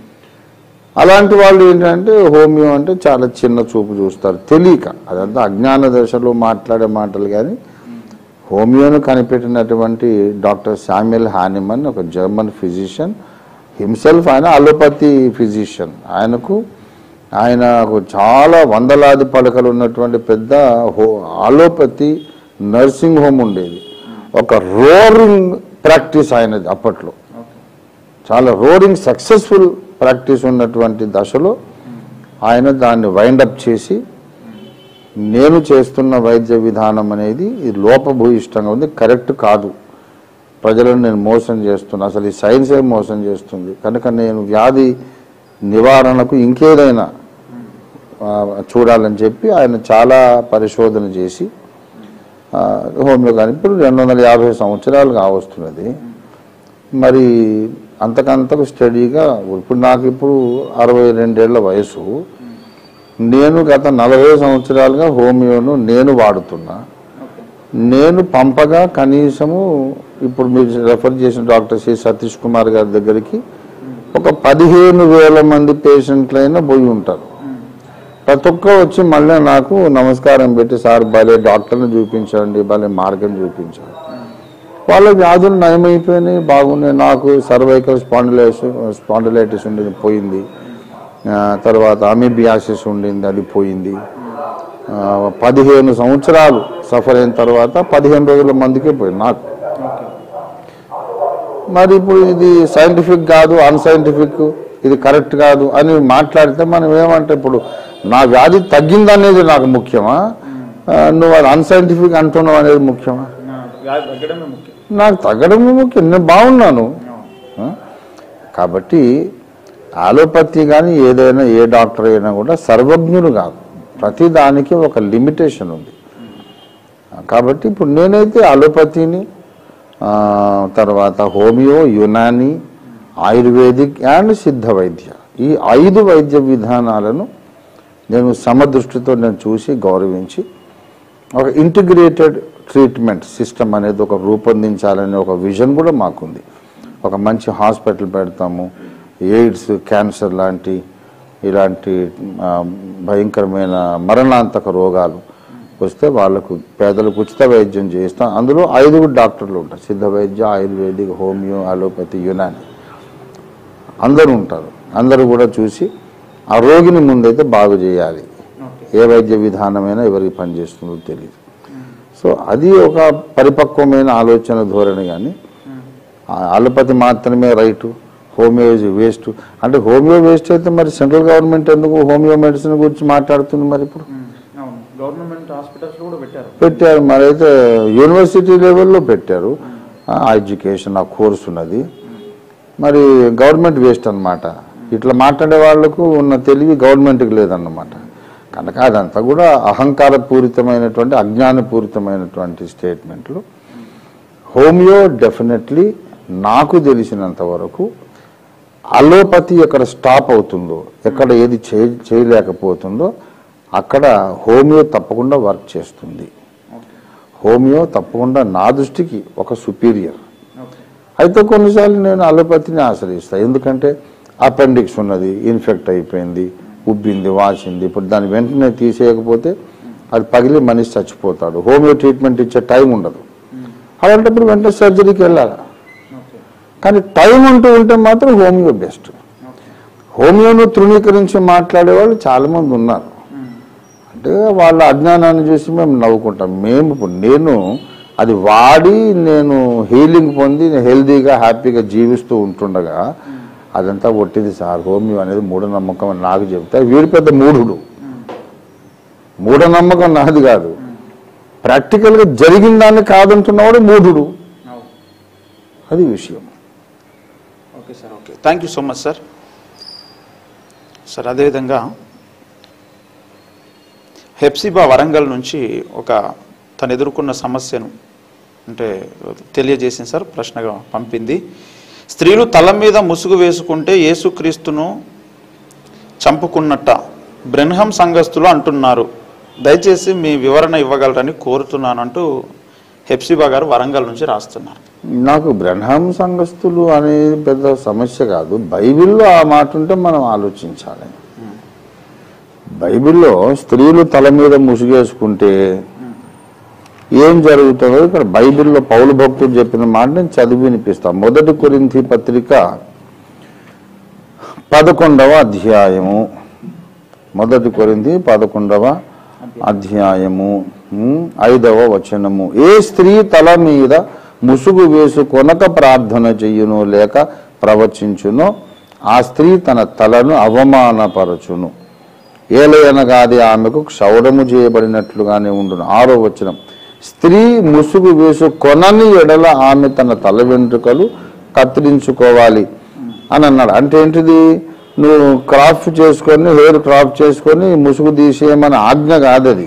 అలాంటి వాళ్ళు ఏంటంటే హోమియో అంటే చాలా చిన్న చూపు చూస్తారు తెలియక అదంతా అజ్ఞాన దశలో మాట్లాడే మాటలు కానీ హోమియోను కనిపెట్టినటువంటి డాక్టర్ శామ్యుల్ హానిమన్ ఒక జర్మన్ ఫిజిషియన్ హిమ్సెల్ఫ్ ఆయన అలోపతి ఫిజిషియన్ ఆయనకు ఆయనకు చాలా వందలాది పడకలు ఉన్నటువంటి పెద్ద హో అలోపతి నర్సింగ్ హోమ్ ఉండేది ఒక రోరింగ్ ప్రాక్టీస్ ఆయనది అప్పట్లో చాలా రోరింగ్ సక్సెస్ఫుల్ ప్రాక్టీస్ ఉన్నటువంటి దశలో ఆయన దాన్ని వైండప్ చేసి నేను చేస్తున్న వైద్య విధానం అనేది ఇది లోపభూయిష్టంగా ఉంది కరెక్ట్ కాదు ప్రజలను నేను మోసం చేస్తున్నా అసలు ఈ సైన్సే మోసం చేస్తుంది కనుక నేను వ్యాధి నివారణకు ఇంకేదైనా ఆ, చూడాలని చెప్పి ఆయన చాలా పరిశోధన చేసి ఆ, హోమియో కానీ ఇప్పుడు రెండు వందల యాభై సంవత్సరాలు కావస్తున్నది మరి అంతకంతకు స్టడీగా ఇప్పుడు నాకు ఇప్పుడు అరవై రెండేళ్ల వయసు నేను గత నలభై సంవత్సరాలుగా హోమియోను నేను వాడుతున్నా నేను పంపగా కనీసము ఇప్పుడు మీరు రెఫర్ చేసిన డాక్టర్ సి సతీష్ కుమార్ గారి దగ్గరికి ఒక పదిహేను వేల మంది పేషెంట్లైనా పోయి ఉంటారు ప్రతి ఒక్క వచ్చి మళ్ళీ నాకు నమస్కారం పెట్టి సార్ భలే డాక్టర్ని చూపించండి భలే మార్గం చూపించండి వాళ్ళ వ్యాధులు నయమైపోయినాయి బాగున్నాయి నాకు సర్వైకల్ స్పాండిలైటిస్ స్పాండిలైటిస్ ఉండేది పోయింది ఆ, తర్వాత అమీబియాసిస్ ఉండింది అది పోయింది ఆ, పదిహేను సంవత్సరాలు సఫర్ అయిన తర్వాత పదిహేను రోజుల మందికే పోయింది నాకు మరి ఇప్పుడు ఇది సైంటిఫిక్ కాదు అన్సైంటిఫిక్ ఇది కరెక్ట్ కాదు అని మాట్లాడితే మనం ఏమంటే ఇప్పుడు నా వ్యాధి తగ్గిందనేది నాకు ముఖ్యమా ఆ, నువ్వు అది అన్సైంటిఫిక్ అంటున్నావు అనేది ముఖ్యమా నాకు తగ్గడమే ముఖ్యం నేను బాగున్నాను ఆ? కాబట్టి ఆలోపతి కానీ ఏదైనా ఏ డాక్టర్ అయినా కూడా సర్వజ్ఞులు కాదు ప్రతి దానికి ఒక లిమిటేషన్ ఉంది కాబట్టి ఇప్పుడు నేనైతే అలోపతిని ఆ, తర్వాత హోమియో యునాని ఆయుర్వేదిక్ అండ్ సిద్ధ వైద్య ఈ ఐదు వైద్య విధానాలను నేను సమదృష్టితో నేను చూసి గౌరవించి ఒక ఇంటిగ్రేటెడ్ ట్రీట్మెంట్ సిస్టమ్ అనేది ఒక రూపొందించాలనే ఒక విజన్ కూడా మాకుంది ఒక మంచి హాస్పిటల్ పెడతాము ఎయిడ్స్ క్యాన్సర్ లాంటి ఇలాంటి ఆ, భయంకరమైన మరణాంతక రోగాలు వస్తే వాళ్ళకు పేదలకు ఉచిత వైద్యం చేస్తాం అందులో ఐదుగురు డాక్టర్లు ఉంటారు సిద్ధ వైద్య ఆయుర్వేదిక్ హోమియో అలోపతి యునాని అందరూ ఉంటారు అందరూ కూడా చూసి ఆ రోగిని ముందైతే బాగు చేయాలి ఏ వైద్య విధానమైనా ఎవరికి పనిచేస్తుందో తెలియదు సో అది ఒక పరిపక్వమైన ఆలోచన ధోరణి కానీ అలోపతి మాత్రమే రైటు హోమియో ఇస్ వేస్ట్ అంటే హోమియో వేస్ట్ అయితే మరి సెంట్రల్ గవర్నమెంట్ ఎందుకు హోమియో మెడిసిన్ గురించి మాట్లాడుతుంది మరి ఇప్పుడు అవును గవర్నమెంట్ హాస్పిటల్స్ కూడా పెట్టారు పెట్టారు మరి అయితే యూనివర్సిటీ లెవెల్లో పెట్టారు ఆ ఎడ్యుకేషన్ ఆ కోర్స్ ఉన్నది మరి గవర్నమెంట్ వేస్ట్ అన్నమాట ఇట్లా మాట్లాడే వాళ్లకు ఉన్న తెలివి గవర్నమెంట్కి లేదన్నమాట కనుక అదంతా కూడా అహంకార పూరితమైనటువంటి అజ్ఞానపూరితమైనటువంటి స్టేట్మెంట్లు హోమియో డెఫినెట్లీ నాకు తెలిసినంత వరకు అలోపతి ఎక్కడ స్టాప్ అవుతుందో ఎక్కడ ఏది చేయ చేయలేకపోతుందో అక్కడ హోమియో తప్పకుండా వర్క్ చేస్తుంది హోమియో తప్పకుండా నా దృష్టికి ఒక సుపీరియర్ అయితే కొన్నిసార్లు నేను అలోపతిని ఆశ్రయిస్తాను ఎందుకంటే అపెండిక్స్ ఉన్నది ఇన్ఫెక్ట్ అయిపోయింది ఉబ్బింది వాసింది ఇప్పుడు దాన్ని వెంటనే తీసేయకపోతే అది పగిలి మనిషి చచ్చిపోతాడు హోమియో ట్రీట్మెంట్ ఇచ్చే టైం ఉండదు అలాంటప్పుడు వెంటనే సర్జరీకి వెళ్ళాలి కానీ టైం అంటూ ఉంటే మాత్రం హోమియో బెస్ట్ హోమియోను తృణీకరించి మాట్లాడే వాళ్ళు చాలామంది ఉన్నారు అంటే వాళ్ళ అజ్ఞానాన్ని చూసి మేము నవ్వుకుంటాం మేము ఇప్పుడు నేను అది వాడి నేను హీలింగ్ పొంది నేను హెల్దీగా హ్యాపీగా జీవిస్తూ ఉంటుండగా అదంతా ఒట్టిది సార్ హోమియో అనేది మూఢనమ్మకం అని నాకు చెప్తే వీడు పెద్ద మూఢుడు మూఢనమ్మకం నాది కాదు ప్రాక్టికల్గా జరిగిన దాన్ని కాదంటున్నవాడు మూఢుడు అది విషయం okay sir okay thank you so much sir sir అదేవిధంగా హెప్సిబా వరంగల్ నుంచి ఒక తను ఎదుర్కొన్న సమస్యను అంటే తెలియజేసింది సార్ ప్రశ్నగా పంపింది స్త్రీలు తల మీద ముసుగు వేసుకుంటే యేసుక్రీస్తును చంపుకున్నట్ట బ్రెన్హం సంఘస్థులు అంటున్నారు దయచేసి మీ వివరణ ఇవ్వగలరని కోరుతున్నాను అంటూ హెప్సిబా గారు వరంగల్ నుంచి రాస్తున్నారు నాకు బ్రహ్మ సంఘస్థులు అనేది పెద్ద సమస్య కాదు బైబిల్లో ఆ మాట ఉంటే మనం ఆలోచించాలి బైబిల్లో స్త్రీలు తల మీద ముసుగేసుకుంటే ఏం జరుగుతుందో ఇక్కడ బైబిల్లో పౌలు భక్తుడు చెప్పిన మాట నేను చదివి వినిపిస్తాను మొదటి కొరింథీ పత్రిక పదకొండవ అధ్యాయము మొదటి కొరింథీ పదకొండవ అధ్యాయము ఉమ్, ఐదవ వచనము ఏ స్త్రీ తల మీద ముసుగు వేసుకొనక ప్రార్థన చెయ్యును లేక ప్రవచించును ఆ స్త్రీ తన తలను అవమానపరచును ఏలయనగా అది ఆమెకు క్షౌరము చేయబడినట్లుగానే ఉండును ఆరో వచనం స్త్రీ ముసుగు వేసు కొనని ఎడల ఆమె తన తల వెంట్రుకలు కత్తిరించుకోవాలి అని అన్నాడు అంటే ఏంటిది నువ్వు క్రాఫ్ట్ చేసుకొని హెయిర్ క్రాఫ్ట్ చేసుకొని ముసుగు తీసేయమని ఆజ్ఞ కాదు అది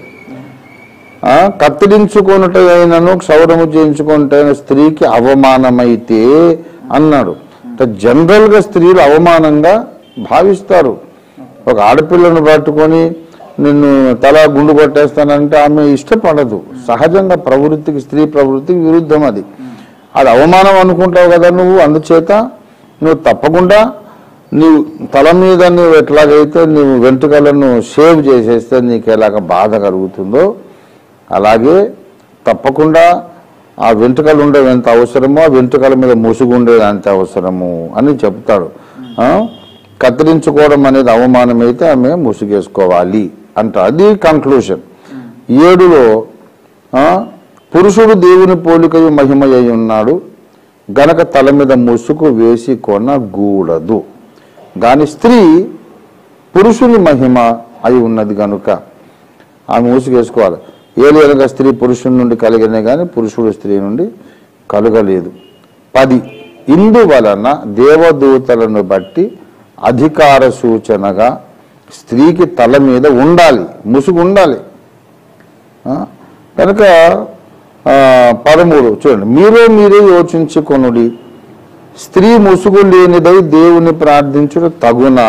ఆ, కత్తిరించుకొనుట అయినను క్షౌరము చేయించుకుంటే స్త్రీకి అవమానమైతే అన్నాడు అంటే జనరల్గా స్త్రీలు అవమానంగా భావిస్తారు ఒక ఆడపిల్లను పట్టుకొని నిన్ను తల గుండు కొట్టేస్తానంటే ఆమె ఇష్టపడదు సహజంగా ప్రవృత్తికి స్త్రీ ప్రవృత్తికి విరుద్ధం అది అది అవమానం అనుకుంటావు కదా నువ్వు అందుచేత నువ్వు తప్పకుండా నీవు తల మీద నువ్వు ఎట్లాగైతే నువ్వు వెంట్రుకలను షేవ్ చేసేస్తే నీకు ఎలాగ బాధ కలుగుతుందో అలాగే తప్పకుండా ఆ వెంట్రుకలు ఉండేవి ఎంత అవసరమో ఆ వెంట్రుకల మీద ముసుగు ఉండేది అంత అవసరము అని చెప్తాడు ఆ? కత్తిరించుకోవడం అనేది అవమానం అయితే ఆమె ముసుగేసుకోవాలి అంట అది కంక్లూషన్ ఏడులో ఆ, పురుషుడు దేవుని పోలికయు మహిమయ్యి ఉన్నాడు గనక తల మీద ముసుగు వేసి కొనగూడదు గాని స్త్రీ పురుషుని మహిమ అయి ఉన్నది గనుక ఆమె మూసుకేసుకోవాలి ఏలియనగా స్త్రీ పురుషుని నుండి కలిగినే కానీ పురుషుడు స్త్రీ నుండి కలగలేదు పది ఇందువలన దేవదూతలను బట్టి అధికార సూచనగా స్త్రీకి తల మీద ఉండాలి ముసుగు ఉండాలి ఆ? కనుక ఆ, పదమూడు చూడండి మీరే మీరే యోచించుకొనుడి స్త్రీ ముసుగు లేనిదై దేవుని ప్రార్థించుట తగునా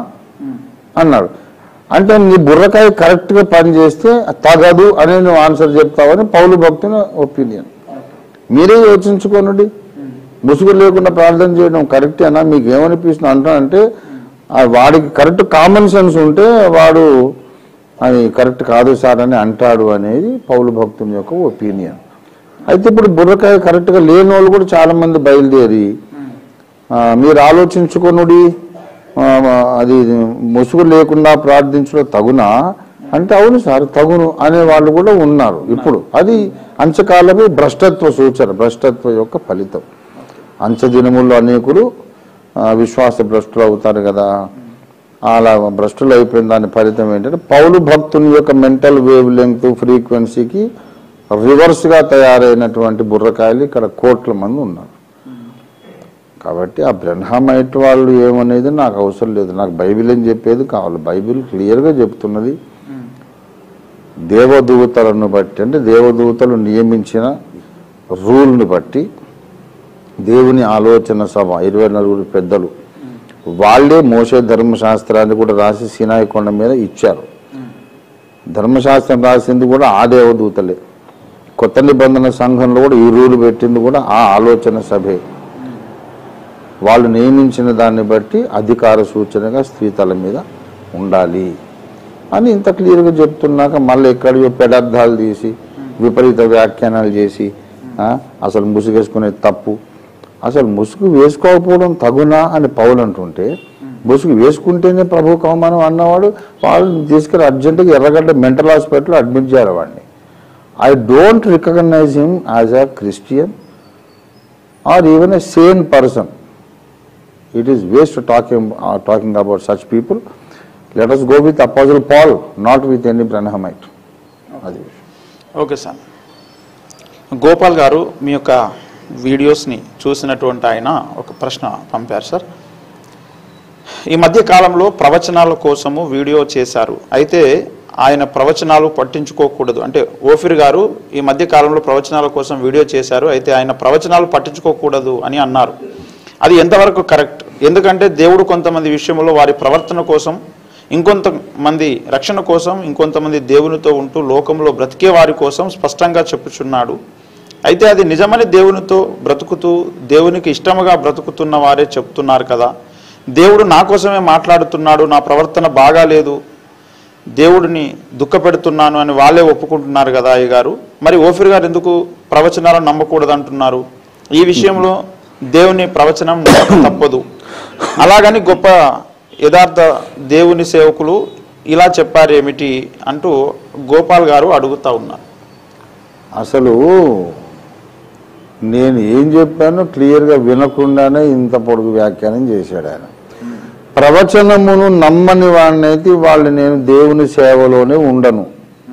అన్నాడు అంటే నీ బుర్రకాయ కరెక్ట్గా పనిచేస్తే తగదు అని నువ్వు ఆన్సర్ చెప్తావని పౌలు భక్తుని ఒపీనియన్ మీరే యోచించుకోనుడి ముసుగు లేకుండా ప్రార్థన చేయడం కరెక్టేనా మీకు ఏమనిపిస్తుంది అంటానంటే ఆ వాడికి కరెక్ట్ కామన్ సెన్స్ ఉంటే వాడు అది కరెక్ట్ కాదు సార్ అని అంటాడు అనేది పౌలు భక్తుని యొక్క ఒపీనియన్ అయితే ఇప్పుడు బుర్రకాయ కరెక్ట్గా లేని వాళ్ళు కూడా చాలా మంది బయలుదేరి ఆ, మీరు ఆలోచించుకొనుడి ఆ, అది ముసుగు లేకుండా ప్రార్థించడం తగునా అంటే అవును సార్ తగును అనే వాళ్ళు కూడా ఉన్నారు ఇప్పుడు అది అంచకాలమే భ్రష్టత్వ సూచన భ్రష్టత్వ యొక్క ఫలితం అంచె దినముల్లో అనేకులు ఆ, విశ్వాస భ్రష్టులు అవుతారు కదా అలా భ్రష్టులు అయిపోయిన దాని ఫలితం ఏంటంటే పౌలు భక్తుని యొక్క మెంటల్ వేవ్ లెంగ్త్ ఫ్రీక్వెన్సీకి రివర్స్గా తయారైనటువంటి బుర్రకాయలు ఇక్కడ కోట్ల మంది ఉన్నారు కాబట్టి ఆ బ్రహ్మమైట్ వాళ్ళు ఏమనేది నాకు అవసరం లేదు నాకు బైబిల్ అని చెప్పేది కావాలి బైబిల్ క్లియర్గా చెప్తున్నది దేవదూతలను బట్టి అంటే దేవదూతలు నియమించిన రూల్ని బట్టి దేవుని ఆలోచన సభ ఇరవై నలుగురు పెద్దలు వాళ్ళే మోసే ధర్మశాస్త్రాన్ని కూడా రాసి సినాయి కొండ మీద ఇచ్చారు ధర్మశాస్త్రం రాసింది కూడా ఆ దేవదూతలే కొత్త నిబంధన సంఘంలో కూడా ఈ రూలు పెట్టింది కూడా ఆ ఆలోచన సభే వాళ్ళు నియమించిన దాన్ని బట్టి అధికార సూచనగా స్త్రీ తల మీద ఉండాలి అని ఇంత క్లియర్గా చెప్తున్నాక మళ్ళీ ఎక్కడియో పెడార్థాలు తీసి విపరీత వ్యాఖ్యానాలు చేసి ఆ, అసలు ముసుగేసుకునే తప్పు అసలు ముసుగు వేసుకోకపోవడం తగునా అని పౌలు అంటుంటే ముసుగు వేసుకుంటేనే ప్రభు కవమానం అన్నవాడు వాళ్ళని తీసుకెళ్ళి అర్జెంటుగా ఎర్రగడ్డ మెంటల్ హాస్పిటల్లో అడ్మిట్ చేయాలి వాడిని I don't recognise him as a Christian or even a sane person it is waste talking talking about such people let us go with apostle Paul not with any Brahmite అది okay sir Gopal గారు మీ యొక్క వీడియోస్ని చూసినటువంటి ఆయన ఒక ప్రశ్న పంపారు sir ఈ మధ్య కాలంలో ప్రవచనాల కోసము వీడియో చేశారు అయితే ఆయన ప్రవచనాలు పట్టించుకోకూడదు అంటే ఓఫిర్ గారు ఈ మధ్య కాలంలో ప్రవచనాల కోసం వీడియో చేశారు అయితే ఆయన ప్రవచనాలు పట్టించుకోకూడదు అని అన్నారు అది ఎంతవరకు కరెక్ట్ ఎందుకంటే దేవుడు కొంతమంది విషయంలో వారి ప్రవర్తన కోసం ఇంకొంతమంది రక్షణ కోసం ఇంకొంతమంది దేవునితో ఉంటూ లోకంలో బ్రతికే వారి కోసం స్పష్టంగా చెప్పుచున్నాడు అయితే అది నిజమని దేవునితో బ్రతుకుతూ దేవునికి ఇష్టముగా బ్రతుకుతున్న వారే చెప్తున్నారు కదా దేవుడు నా కోసమే మాట్లాడుతున్నాడు నా ప్రవర్తన బాగాలేదు దేవుడిని దుఃఖపెడుతున్నాను అని వాళ్ళే ఒప్పుకుంటున్నారు కదా అయ్య గారు మరి ఓఫిర్ గారు ఎందుకు ప్రవచనాలను నమ్మకూడదు అంటున్నారు ఈ విషయంలో దేవుని ప్రవచనం నమ్మక తప్పదు అలాగని గొప్ప యథార్థ దేవుని సేవకులు ఇలా చెప్పారేమిటి అంటూ గోపాల్ గారు అడుగుతా ఉన్నారు అసలు నేను ఏం చెప్పానో క్లియర్గా వినకుండానే ఇంత పొడుగు వ్యాఖ్యానం చేశాడు ఆయన ప్రవచనమును నమ్మని వాడినైతే వాళ్ళు నేను దేవుని సేవలోనే ఉండను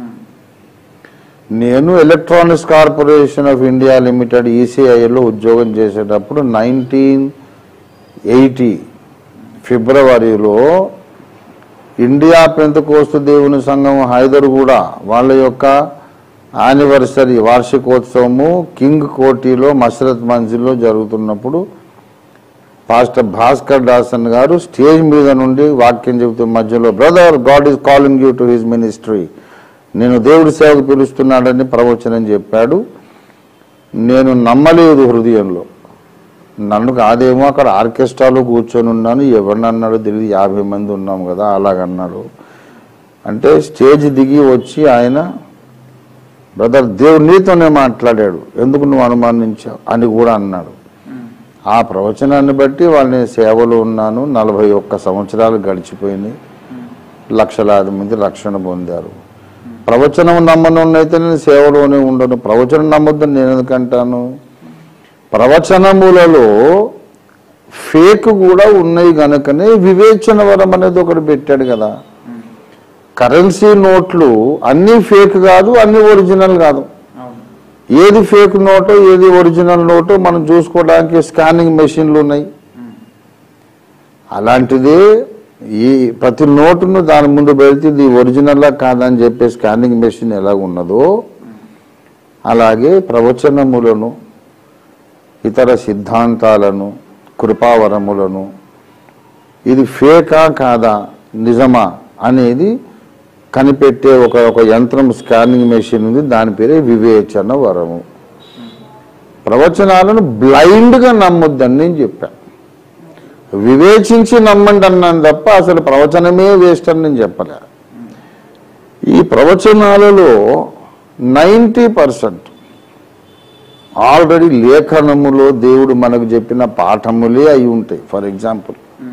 నేను Electronics Corporation of India Limited ఈసీఐలో ఉద్యోగం చేసేటప్పుడు నైన్టీన్ ఎయిటీ ఫిబ్రవరిలో ఇండియా పెంతకోస్తు దేవుని సంఘం హైదర్గూడ వాళ్ళ యొక్క యానివర్సరీ వార్షికోత్సవము కింగ్ కోటిలో మసరత్ మంజిల్లో జరుగుతున్నప్పుడు పాస్టర్ భాస్కర్ దాసన్ గారు స్టేజ్ మీద నుండి వాక్యం చెబుతూ మధ్యలో brother God is calling you to his ministry నేను దేవుడి సేవకు పిలుస్తున్నాడని ప్రవచనం చెప్పాడు నేను నమ్మలేదు హృదయంలో నన్ను కాదేమో అక్కడ ఆర్కెస్ట్రాలో కూర్చొని ఉన్నాను ఎవరిని అన్నాడు తెలియదు యాభై మంది ఉన్నాం కదా అలాగన్నాడు అంటే స్టేజ్ దిగి వచ్చి ఆయన బ్రదర్ దేవుడు నీతోనే మాట్లాడాడు ఎందుకు నువ్వు అనుమానించావు అని కూడా అన్నాడు ఆ ప్రవచనాన్ని బట్టి వాళ్ళ నేను సేవలో ఉన్నాను నలభై ఒక్క సంవత్సరాలు గడిచిపోయినాయి లక్షలాది మంది రక్షణ పొందారు ప్రవచనం నమ్మనున్నైతే నేను సేవలోనే ఉండను ప్రవచనం నమ్మొద్దని నేను ఎందుకంటాను ప్రవచనములలో ఫేక్ కూడా ఉన్నాయి కనుకనే వివేచన వరం అనేది ఒకటి పెట్టాడు కదా కరెన్సీ నోట్లు అన్నీ ఫేక్ కాదు అన్నీ ఒరిజినల్ కాదు ఏది ఫేక్ నోటో ఏది ఒరిజినల్ నోటో మనం చూసుకోవడానికి స్కానింగ్ మెషిన్లు ఉన్నాయి అలాంటిదే ఈ ప్రతి నోటును దాని ముందు పెడితే ఇది ఒరిజినల్లా కాదని చెప్పే స్కానింగ్ మెషిన్ ఎలా ఉన్నదో అలాగే ప్రవచనములను ఇతర సిద్ధాంతాలను కృపావరములను ఇది ఫేకా కాదా నిజమా అనేది కనిపెట్టే ఒక ఒక యంత్రం స్కానింగ్ మెషిన్ ఉంది దాని పేరే వివేచన వరము ప్రవచనాలను బ్లైండ్గా నమ్మొద్దని నేను చెప్పాను వివేచించి నమ్మండి అన్నాను తప్ప అసలు ప్రవచనమే వేస్ట్ అని నేను చెప్పలే ఈ ప్రవచనాలలో నైంటీ పర్సెంట్ ఆల్రెడీ లేఖనములో దేవుడు మనకు చెప్పిన పాఠములే అయి ఉంటాయి ఫర్ ఎగ్జాంపుల్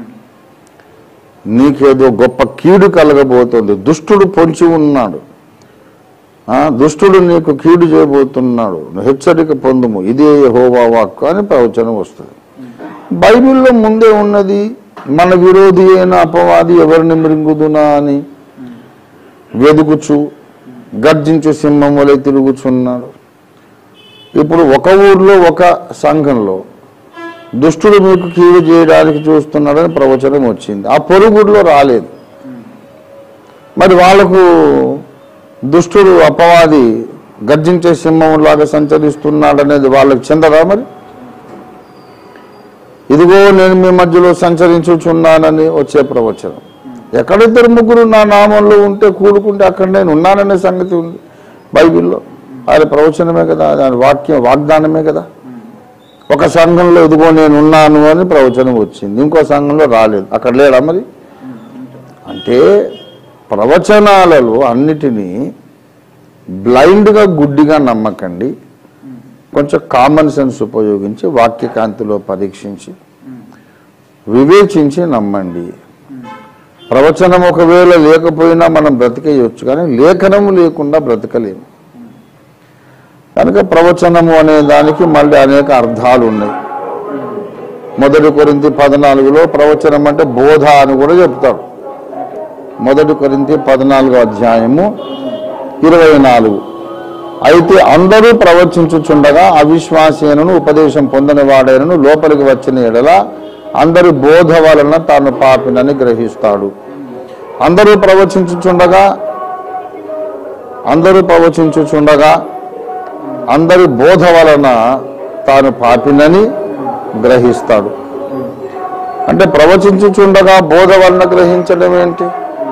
నీకేదో గొప్ప కీడు కలగబోతుంది దుష్టుడు పొంచి ఉన్నాడు ఆ, దుష్టుడు నీకు కీడు చేయబోతున్నాడు నువ్వు హెచ్చరిక పొందుము ఇదే హోవా వాక్కు అని ప్రవచనం వస్తుంది బైబిల్లో ముందే ఉన్నది మన విరోధి అయిన అపవాది ఎవరిని మృంగుదునా అని వెదుకుచు గర్జించు సింహం వలె తిరుగుచున్నాడు ఇప్పుడు ఒక ఊర్లో ఒక సంఘంలో దుష్టుడు మీకు కీడు చేయడానికి చూస్తున్నాడని ప్రవచనం వచ్చింది ఆ పొరుగుడిలో రాలేదు మరి వాళ్ళకు దుష్టుడు అపవాది గర్జించే సింహం లాగా సంచరిస్తున్నాడనేది వాళ్ళకి చెందదా మరి ఇదిగో నేను మీ మధ్యలో సంచరించుచున్నానని వచ్చే ప్రవచనం ఎక్కడిద్దరు ముగ్గురు నా నామంలో ఉంటే కూడుకుంటే అక్కడ నేను ఉన్నాననే సంగతి ఉంది బైబిల్లో అది ప్రవచనమే కదా దాని వాక్యం వాగ్దానమే కదా ఒక సంఘంలో ఇదిగో నేను ఉన్నాను అని ప్రవచనం వచ్చింది ఇంకో సంఘంలో రాలేదు అక్కడ లేడా మరి అంటే ప్రవచనాలలో అన్నిటినీ బ్లైండ్గా గుడ్డిగా నమ్మకండి కొంచెం కామన్ సెన్స్ ఉపయోగించి వాక్యకాంతిలో పరీక్షించి వివేచించి నమ్మండి ప్రవచనం ఒకవేళ లేకపోయినా మనం బ్రతికేయొచ్చు కానీ లేఖనము లేకుండా బ్రతకలేము కనుక ప్రవచనము అనే దానికి మళ్ళీ అనేక అర్థాలు ఉన్నాయి మొదటి కొరింతి పద్నాలుగులో ప్రవచనం అంటే బోధ అని కూడా చెప్తాడు మొదటి కొరింతి పద్నాలుగో అధ్యాయము ఇరవై నాలుగు అయితే అందరూ ప్రవచించుచుండగా అవిశ్వాసీనను ఉపదేశం పొందని వాడైనను లోపలికి వచ్చిన ఎడల అందరి బోధ వలన తాను పాపినని గ్రహిస్తాడు అందరూ ప్రవచించుచుండగా అందరూ ప్రవచించుచుండగా అందరి బోధ వలన తాను పాపినని గ్రహిస్తాడు అంటే ప్రవచించుచుండగా బోధ వలన గ్రహించడం ఏంటి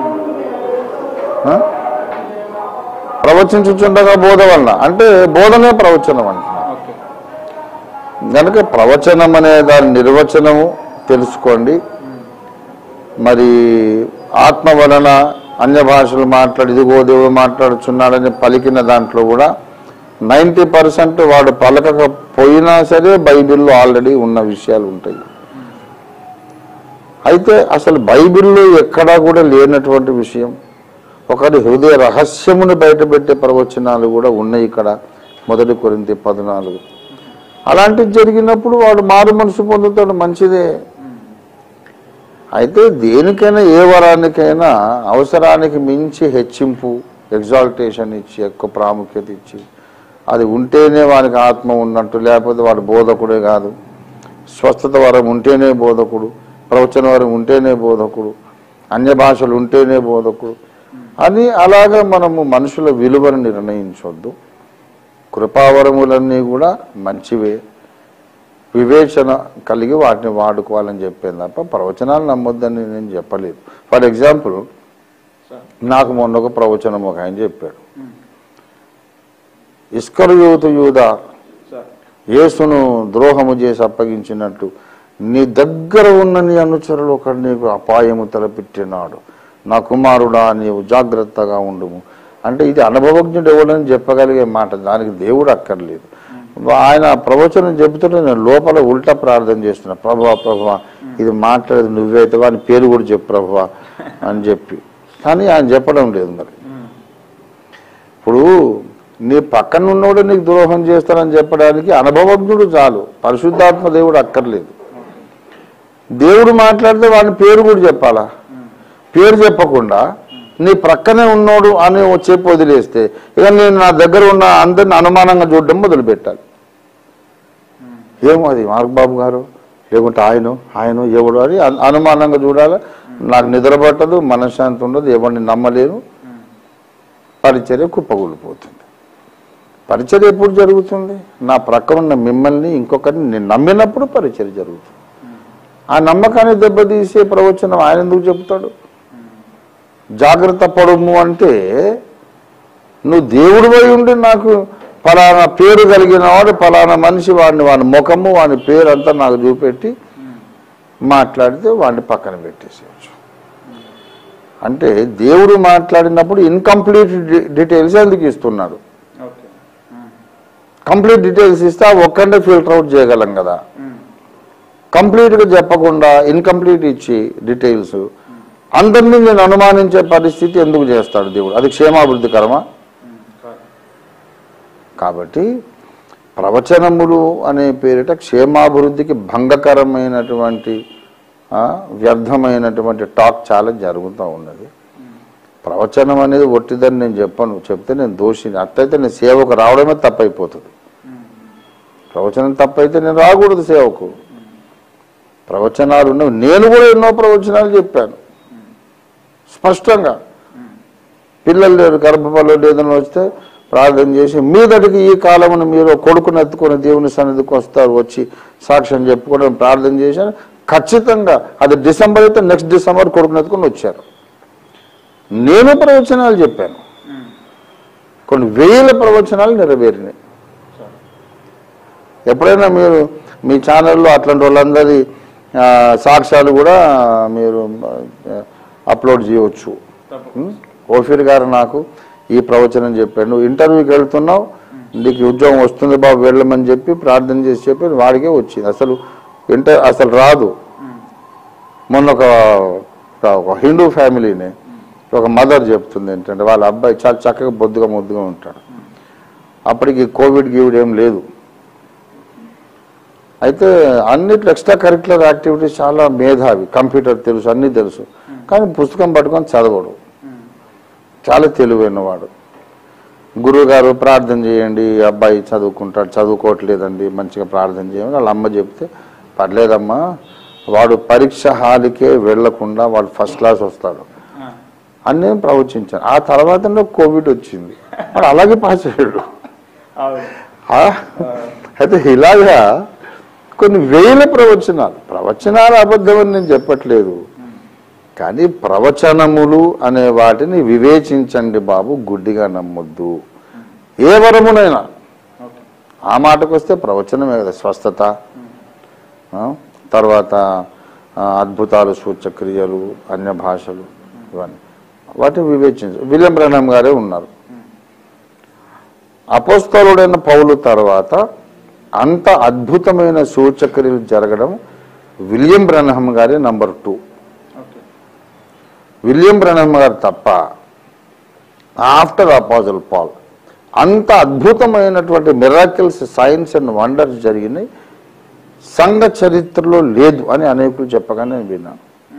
ఆ? ప్రవచించుచుండగా బోధ వలన అంటే బోధనే ప్రవచనం అంటున్నారు కనుక ప్రవచనం అనే దాని నిర్వచనము తెలుసుకోండి మరి ఆత్మ వలన అన్య భాషలు మాట్లాడి ఇదిగో దేవుడు మాట్లాడుచున్నాడని పలికిన దాంట్లో కూడా నైంటీ పర్సెంట్ వాడు పలకకపోయినా సరే బైబిల్లో ఆల్రెడీ ఉన్న విషయాలు ఉంటాయి అయితే అసలు బైబిల్లో ఎక్కడా కూడా లేనటువంటి విషయం ఒకటి హృదయ రహస్యమును బయటపెట్టే ప్రవచనాలు కూడా ఉన్నాయి ఇక్కడ మొదటి కొరింతి పద్నాలుగు అలాంటివి జరిగినప్పుడు వాడు మారు మనసు పొందుతాడు మంచిదే అయితే దేనికైనా ఏ వరానికైనా అవసరానికి మించి హెచ్చింపు ఎగ్జాల్టేషన్ ఇచ్చి ఎక్కువ ప్రాముఖ్యత ఇచ్చి అది ఉంటేనే వానికి ఆత్మ ఉన్నట్టు లేకపోతే వాడు బోధకుడే కాదు స్వస్థత వరం ఉంటేనే బోధకుడు ప్రవచన వరం ఉంటేనే బోధకుడు అన్య భాషలు ఉంటేనే బోధకుడు అని అలాగా మనము మనుషుల విలువను నిర్ణయించొద్దు కృపావరములన్నీ కూడా మంచివే వివేచన కలిగి వాటిని వాడుకోవాలని చెప్పాను తప్ప ప్రవచనాలు నమ్మొద్దని నేను చెప్పలేదు ఫర్ ఎగ్జాంపుల్ నాకు మొన్న ఒక ప్రవచనం ఒక ఆయన చెప్పాడు ఇస్కరు యూతు యూద యేసును ద్రోహము చేసి అప్పగించినట్టు నీ దగ్గర ఉన్న నీ అనుచరులు ఒకడు నీకు అపాయము తలపెట్టినాడు నా కుమారుడా నీవు జాగ్రత్తగా ఉండుము అంటే ఇది అనుభవజ్ఞుడు ఎవడని చెప్పగలిగే మాట దానికి దేవుడు అక్కర్లేదు ఆయన ప్రవచనం చెబుతుంటే నేను లోపల ఉల్టా ప్రార్థన చేస్తున్నా ప్రభా ప్రభా ఇది మాట్లాడేది నువ్వైతే వాని పేరు కూడా చెప్పు ప్రభా అని చెప్పి కానీ ఆయన చెప్పడం లేదు మరి ఇప్పుడు నీ పక్కన ఉన్నోడు నీకు ద్రోహం చేస్తానని చెప్పడానికి అనుభవజ్ఞుడు చాలు పరిశుద్ధాత్మ దేవుడు అక్కర్లేదు దేవుడు మాట్లాడితే వాని పేరు కూడా చెప్పాలా పేరు చెప్పకుండా నీ ప్రక్కనే ఉన్నోడు అని చెప్పి వదిలేస్తే ఇక నేను నా దగ్గర ఉన్న అందరిని అనుమానంగా చూడడం మొదలు పెట్టాలి ఏమో అది మార్క్ బాబు గారు లేకుంటే ఆయన ఆయన ఎవడు అని అను- అనుమానంగా చూడాలి నాకు నిద్ర పట్టదు మనశ్శాంతి ఉండదు ఎవరిని నమ్మలేను పరిచర్య కుప్పకూలిపోతుంది పరిచర్య ఎప్పుడు జరుగుతుంది నా ప్రక్క ఉన్న మిమ్మల్ని ఇంకొకరిని నేను నమ్మినప్పుడు పరిచర్య జరుగుతుంది ఆ నమ్మకాన్ని దెబ్బతీసే ప్రవచనం ఆయన ఎందుకు చెప్తాడు జాగ్రత్త పడము అంటే నువ్వు దేవుడు పోయి ఉండి నాకు ఫలానా పేరు కలిగిన వాడు ఫలానా మనిషి వాడిని వాడి ముఖము వాడి పేరు అంతా నాకు చూపెట్టి మాట్లాడితే వాడిని పక్కన పెట్టేసేయచ్చు అంటే దేవుడు మాట్లాడినప్పుడు ఇన్కంప్లీట్ డీటెయిల్స్ ఎందుకు ఇస్తున్నాడు కంప్లీట్ డీటెయిల్స్ ఇస్తే ఆ ఒక్కటే ఫిల్టర్ అవుట్ చేయగలం కదా కంప్లీట్గా చెప్పకుండా ఇన్కంప్లీట్ ఇచ్చి డీటెయిల్స్ అందరినీ నేను అనుమానించే పరిస్థితి ఎందుకు చేస్తాడు దేవుడు అది క్షేమాభివృద్ధికరమా కాబట్టి ప్రవచనములు అనే పేరిట క్షేమాభివృద్ధికి భంగకరమైనటువంటి ఆ, వ్యర్థమైనటువంటి టాక్ చాలా జరుగుతూ ఉన్నది ప్రవచనం అనేది ఒట్టిదని నేను చెప్పను చెప్తే నేను దోషిని అట్లయితే నేను సేవకు రావడమే తప్పైపోతుంది ప్రవచనం తప్పైతే నేను రాకూడదు సేవకు ప్రవచనాలు ఉన్నవి నేను కూడా ఎన్నో ప్రవచనాలు చెప్పాను స్పష్టంగా పిల్లలు లేరు గర్భఫలం ఏదైనా వస్తే ప్రార్థన చేసి మీదటికి ఈ కాలమును మీరు కొడుకుని ఎత్తుకొని దేవుని సన్నిధికి వస్తారు వచ్చి సాక్ష్యం చెప్పుకోవడం ప్రార్థన చేశాను ఖచ్చితంగా అది డిసెంబర్ అయితే నెక్స్ట్ డిసెంబర్ కొడుకుని ఎత్తుకొని వచ్చారు నేను ప్రవచనాలు చెప్పాను కొన్ని వేల ప్రవచనాలు నెరవేరినాయి ఎప్పుడైనా మీరు మీ ఛానల్లో అట్లాంటి వాళ్ళందరి ఆ, సాక్ష్యాలు కూడా మీరు ఆ, అప్లోడ్ చేయవచ్చు ఉం? ఓఫీర్ గారు నాకు ఈ ప్రవచనం చెప్పాడు నువ్వు ఇంటర్వ్యూకి వెళ్తున్నావు నీకు ఉద్యోగం వస్తుంది బాబు వెళ్ళమని చెప్పి ప్రార్థన చేసి చెప్పి వాడికే వచ్చింది అసలు ఇంటర్ అసలు రాదు మొన్న ఒక ఒక హిందూ ఫ్యామిలీని ఒక మదర్ చెప్తుంది ఏంటంటే వాళ్ళ అబ్బాయి చాలా చక్కగా బొద్దుగా ముద్దుగా ఉంటాడు అప్పటికి కోవిడ్ గీవిడ్ ఏం లేదు అయితే అన్నిట్లో ఎక్స్ట్రా కరిక్యులర్ యాక్టివిటీస్ చాలా మేధావి కంప్యూటర్ తెలుసు అన్నీ తెలుసు కానీ పుస్తకం పట్టుకొని చదవడు చాలా తెలివైనవాడు గురువు గారు ప్రార్థన చేయండి ఈ అబ్బాయి చదువుకుంటాడు చదువుకోవట్లేదండి మంచిగా ప్రార్థన చేయండి వాళ్ళ అమ్మ చెప్తే పర్లేదమ్మా వాడు పరీక్ష హాల్కే వెళ్లకుండా వాడు ఫస్ట్ క్లాస్ వస్తాడు అని నేను ప్రవచించాను ఆ తర్వాత కోవిడ్ వచ్చింది వాడు అలాగే పాస్ అయ్యాడు ఆ? అయితే ఇలాగా కొన్ని వేల ప్రవచనాలు ప్రవచనాలు అబద్ధమని నేను చెప్పట్లేదు కానీ ప్రవచనములు అనే వాటిని వివేచించండి బాబు గుడ్డిగా నమ్మొద్దు ఏ వరమునైనా ఆ మాటకు వస్తే ప్రవచనమే కదా స్వస్థత ఆ, తర్వాత ఆ, అద్భుతాలు సూచక్రియలు అన్య భాషలు ఇవన్నీ వాటిని వివేచించ విలియం బ్రహ్నం గారే ఉన్నారు అపోస్తలుడైన పౌలు తర్వాత అంత అద్భుతమైన సూచక్రియలు జరగడం విలియం బ్రహ్నం గారే నంబర్ టూ విలియం బ్రహ్నం గారు తప్ప ఆఫ్టర్ అపోజల్ పాల్ అంత అద్భుతమైనటువంటి మిరాకిల్స్ సైన్స్ అండ్ వండర్స్ జరిగినాయి సంఘ చరిత్రలో లేదు అని అనేకులు చెప్పగా నేను విన్నాను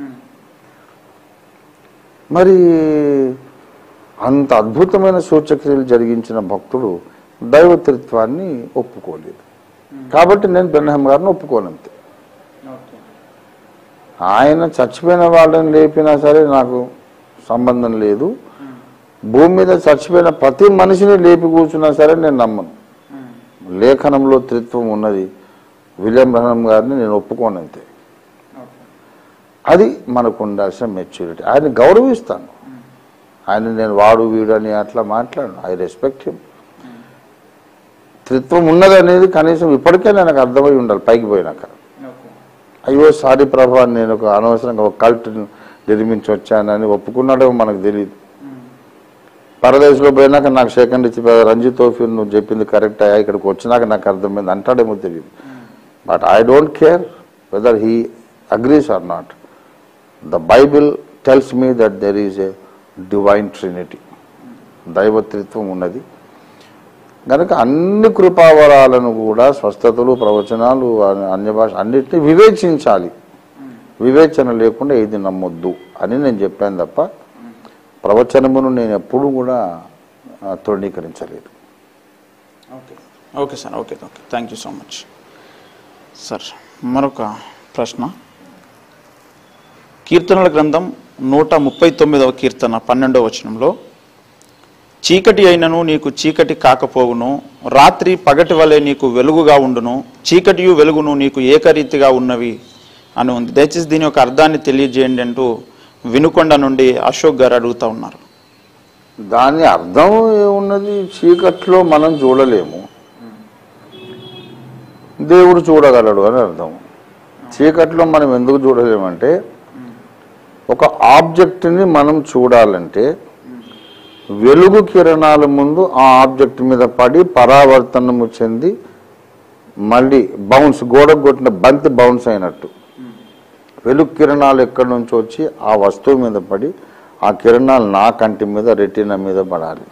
మరి అంత అద్భుతమైన సూచక్రియలు జరిగించిన భక్తుడు దైవత్రిత్వాన్ని ఒప్పుకోలేదు కాబట్టి నేను బ్రహ్మ గారిని ఒప్పుకోనంతే ఆయన చచ్చిపోయిన వాళ్ళని లేపినా సరే నాకు సంబంధం లేదు భూమి మీద చచ్చిపోయిన ప్రతి మనిషిని లేపి కూర్చున్నా సరే నేను నమ్మను లేఖనంలో త్రిత్వం ఉన్నది విలియం బ్రహ్మం గారిని నేను ఒప్పుకోనంతే అది మనకు ఉండాల్సిన మెచ్యూరిటీ ఆయన గౌరవిస్తాను ఆయన నేను వాడు వీడు అని అట్లా మాట్లాడను ఐ రెస్పెక్ట్ హిమ్ త్రిత్వం ఉన్నది అనేది కనీసం ఇప్పటికే నాకు అర్థమై ఉండాలి పైకి పోయినాక అయ్యో సారీ ప్రభా నేను ఒక అనవసరంగా ఒక కల్ట్ నిర్మించి వచ్చానని ఒప్పుకున్నాడో మనకు తెలియదు పరదేశంలో పోయినాక నాకు సెకండ్ ఇచ్చి రంజిత్ తోఫీ నువ్వు చెప్పింది కరెక్ట్ అయ్యా ఇక్కడికి వచ్చినాక నాకు అర్థమైంది అంటాడేమో తెలియదు but I don't care whether he agrees or not the Bible tells me that there is a divine trinity దైవత్రిత్వం ఉన్నది కనుక అన్ని కృపావరాలను కూడా స్వస్థతలు ప్రవచనాలు అన్ని- అన్య భాష అన్నిటిని వివేచించాలి వివేచన లేకుండా ఇది నమ్మొద్దు అని నేను చెప్పాను తప్ప ప్రవచనమును నేను ఎప్పుడూ కూడా ఆ, తృణీకరించలేదు okay okay sir okay okay thank you so much sir మరొక ప్రశ్న కీర్తనల గ్రంథం నూట ముప్పై తొమ్మిదవ కీర్తన పన్నెండవ వచనంలో చీకటి అయినను నీకు చీకటి కాకపోవును రాత్రి పగటి వలె నీకు వెలుగుగా ఉండును చీకటియు వెలుగును నీకు ఏకరీతిగా ఉన్నవి అని ఉంది దయచేసి దీని యొక్క అర్థాన్ని తెలియజేయండి అంటూ వినుకొండ నుండి అశోక్ గారు అడుగుతా ఉన్నారు దాని అర్థం ఏమున్నది చీకట్లో మనం చూడలేము దేవుడు చూడగలడు అని అర్థం చీకట్లో మనం ఎందుకు చూడలేమంటే ఒక ఆబ్జెక్ట్ని మనం చూడాలంటే వెలుగు కిరణాల ముందు ఆ ఆబ్జెక్ట్ మీద పడి పరావర్తనము చెంది మళ్ళీ బౌన్స్ గోడకు కొట్టిన బంతి బౌన్స్ అయినట్టు వెలుగు కిరణాలు ఎక్కడి నుంచి వచ్చి ఆ వస్తువు మీద పడి ఆ కిరణాలు నా కంటి మీద రెటీనా మీద పడాలి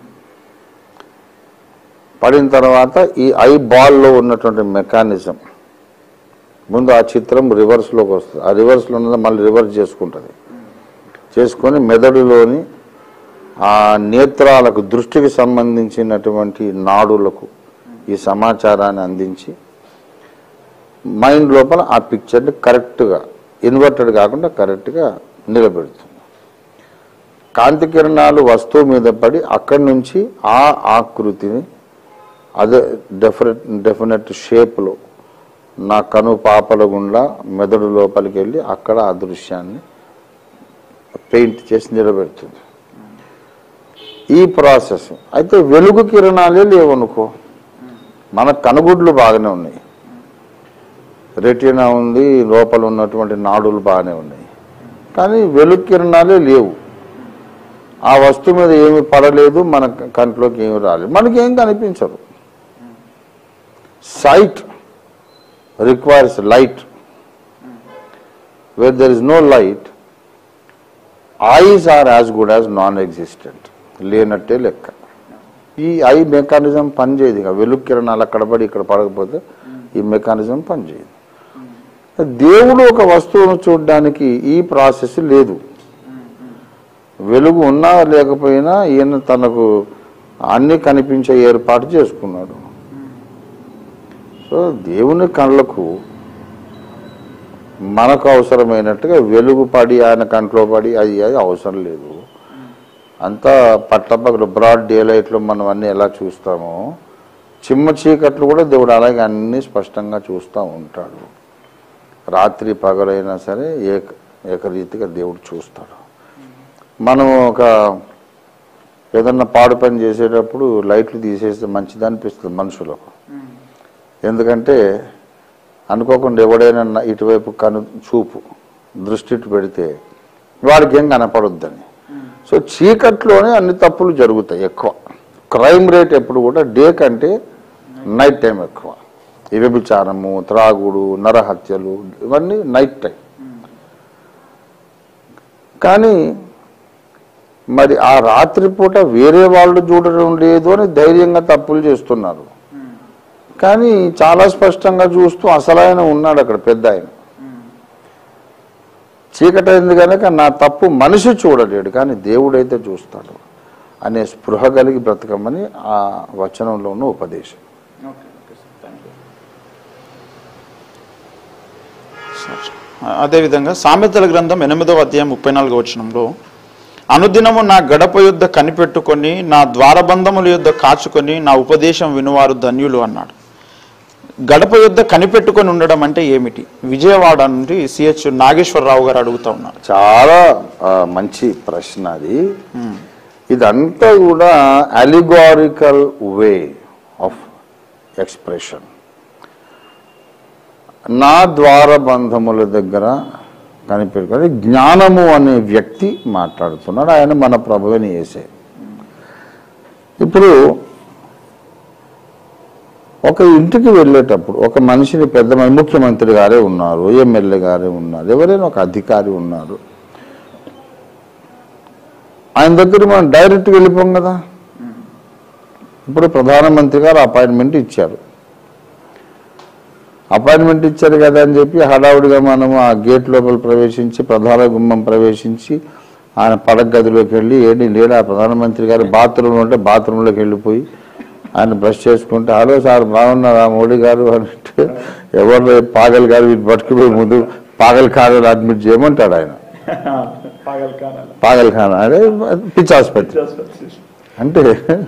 పడిన తర్వాత ఈ ఐ బాల్లో ఉన్నటువంటి మెకానిజం ముందు ఆ చిత్రం రివర్స్లోకి వస్తుంది ఆ రివర్స్లో ఉన్నది మళ్ళీ రివర్స్ చేసుకుంటుంది చేసుకొని మెదడులోని ఆ నేత్రాలకు దృష్టికి సంబంధించినటువంటి నాడులకు ఈ సమాచారాన్ని అందించి మైండ్ లోపల ఆ పిక్చర్ని కరెక్ట్గా ఇన్వర్టెడ్ కాకుండా కరెక్ట్గా నిలబెడుతుంది కాంతి కిరణాలు వస్తువు మీద పడి అక్కడి నుంచి ఆ ఆకృతిని అదే డెఫినెట్ డెఫినెట్ షేప్లో నా కను పాపల గుండా మెదడు లోపలికి వెళ్ళి అక్కడ ఆ దృశ్యాన్ని పెయింట్ చేసి నిలబెడుతుంది ఈ ప్రాసెస్ అయితే వెలుగు కిరణాలే లేవనుకో మన కనుగుడ్లు బాగానే ఉన్నాయి రెటీనా ఉంది లోపల ఉన్నటువంటి నాడులు బాగానే ఉన్నాయి కానీ వెలుగు కిరణాలే లేవు ఆ వస్తువు మీద ఏమి పడలేదు మన కంట్లోకి ఏమి రాలేదు మనకి ఏం కనిపించదు sight requires light where there is no light eyes are as good as non existent లేనట్టే లెక్క ఈ ఐ మెకానిజం పనిచేయదు ఇక వెలుగు కిరణాలు అక్కడ పడి ఇక్కడ పడకపోతే ఈ మెకానిజం పనిచేయదు దేవుడు ఒక వస్తువును చూడడానికి ఈ ప్రాసెస్ లేదు వెలుగు ఉన్నా లేకపోయినా ఈయన తనకు అన్ని కనిపించే ఏర్పాటు చేసుకున్నాడు సో దేవుని కళ్ళకు మనకు అవసరమైనట్టుగా వెలుగు పడి ఆయన కంట్లో పడి అది అది అవసరం లేదు అంతా పట్టపగలు బ్రాడ్ డే లైట్లో మనం అన్ని ఎలా చూస్తామో చిమ్మ చీకట్లు కూడా దేవుడు అలాగే అన్ని స్పష్టంగా చూస్తూ ఉంటాడు రాత్రి పగలైనా సరే ఏక ఏకరీతిగా దేవుడు చూస్తాడు మనం ఒక ఏదన్నా పాడు పని చేసేటప్పుడు లైట్లు తీసేస్తే మంచిది అనిపిస్తుంది మనుషులకు ఎందుకంటే అనుకోకుండా ఎవడైనా నా- ఇటువైపు కను చూపు దృష్టి ఇటు పెడితే వాడికి ఏం కనపడొద్దని సో చీకట్లోనే అన్ని తప్పులు జరుగుతాయి ఎక్కువ క్రైమ్ రేట్ ఎప్పుడు కూడా డే కంటే నైట్ టైం ఎక్కువ ఈ వ్యభిచారము త్రాగుడు నరహత్యలు ఇవన్నీ నైట్ టైం కానీ మరి ఆ రాత్రిపూట వేరే వాళ్ళు చూడడం లేదు అని ధైర్యంగా తప్పులు చేస్తున్నారు కానీ చాలా స్పష్టంగా చూస్తూ అసలైన ఉన్నాడు అక్కడ పెద్ద ఆయన చీకటైంది కనుక నా తప్పు మనిషి చూడలేడు కానీ దేవుడైతే చూస్తాడు అనే స్పృహ కలిగి బ్రతకమని ఆ వచనంలో ఉన్న ఉపదేశం అదేవిధంగా సామెతల గ్రంథం ఎనిమిదవ అధ్యాయం ముప్పై నాలుగో వచనంలో అనుదినము నా గడప యుద్ధ కనిపెట్టుకొని నా ద్వారబంధముల యుద్ధ కాచుకొని నా ఉపదేశం వినువారు ధన్యులు అన్నాడు గడప యుద్ధ కనిపెట్టుకొని ఉండడం అంటే ఏమిటి విజయవాడ నుండి సిహెచ్ నాగేశ్వరరావు గారు అడుగుతా ఉన్నారు చాలా ఆ, మంచి ప్రశ్న అది ఇదంతా కూడా అలిగారికల్ వే ఆఫ్ ఎక్స్ప్రెషన్ నా ద్వారబంధముల దగ్గర కనిపెట్టుకొని జ్ఞానము అనే వ్యక్తి మాట్లాడుతున్నాడు ఆయన మన ప్రభువుని వేసే ఇప్పుడు ఒక ఇంటికి వెళ్ళేటప్పుడు ఒక మనిషిని పెద్ద మన- ముఖ్యమంత్రి గారే ఉన్నారు ఎమ్మెల్యే గారే ఉన్నారు ఎవరైనా ఒక అధికారి ఉన్నారు ఆయన దగ్గర మనం డైరెక్ట్ వెళ్ళిపోం కదా ఇప్పుడు ప్రధానమంత్రి గారు అపాయింట్మెంట్ ఇచ్చారు అపాయింట్మెంట్ ఇచ్చారు కదా అని చెప్పి హడావుడిగా మనం ఆ గేట్ లోపల ప్రవేశించి ప్రధాన గుమ్మం ప్రవేశించి ఆయన పడక గదిలోకి వెళ్ళి ఏంటి లేడా ప్రధానమంత్రి గారు బాత్రూంలో ఉంటే బాత్రూంలోకి వెళ్ళిపోయి ఆయన బ్రష్ చేసుకుంటే హలో సార్ బాగున్నారా మోడీ గారు అంటే ఎవరు పాగల్ గారు వీటి పట్టుకుపోయి ముందు పాగల్ ఖాన్ అడ్మిట్ చేయమంటాడు ఆయన పాగల్ ఖాన్ అదే పిచ్చి ఆసుపత్రి అంటే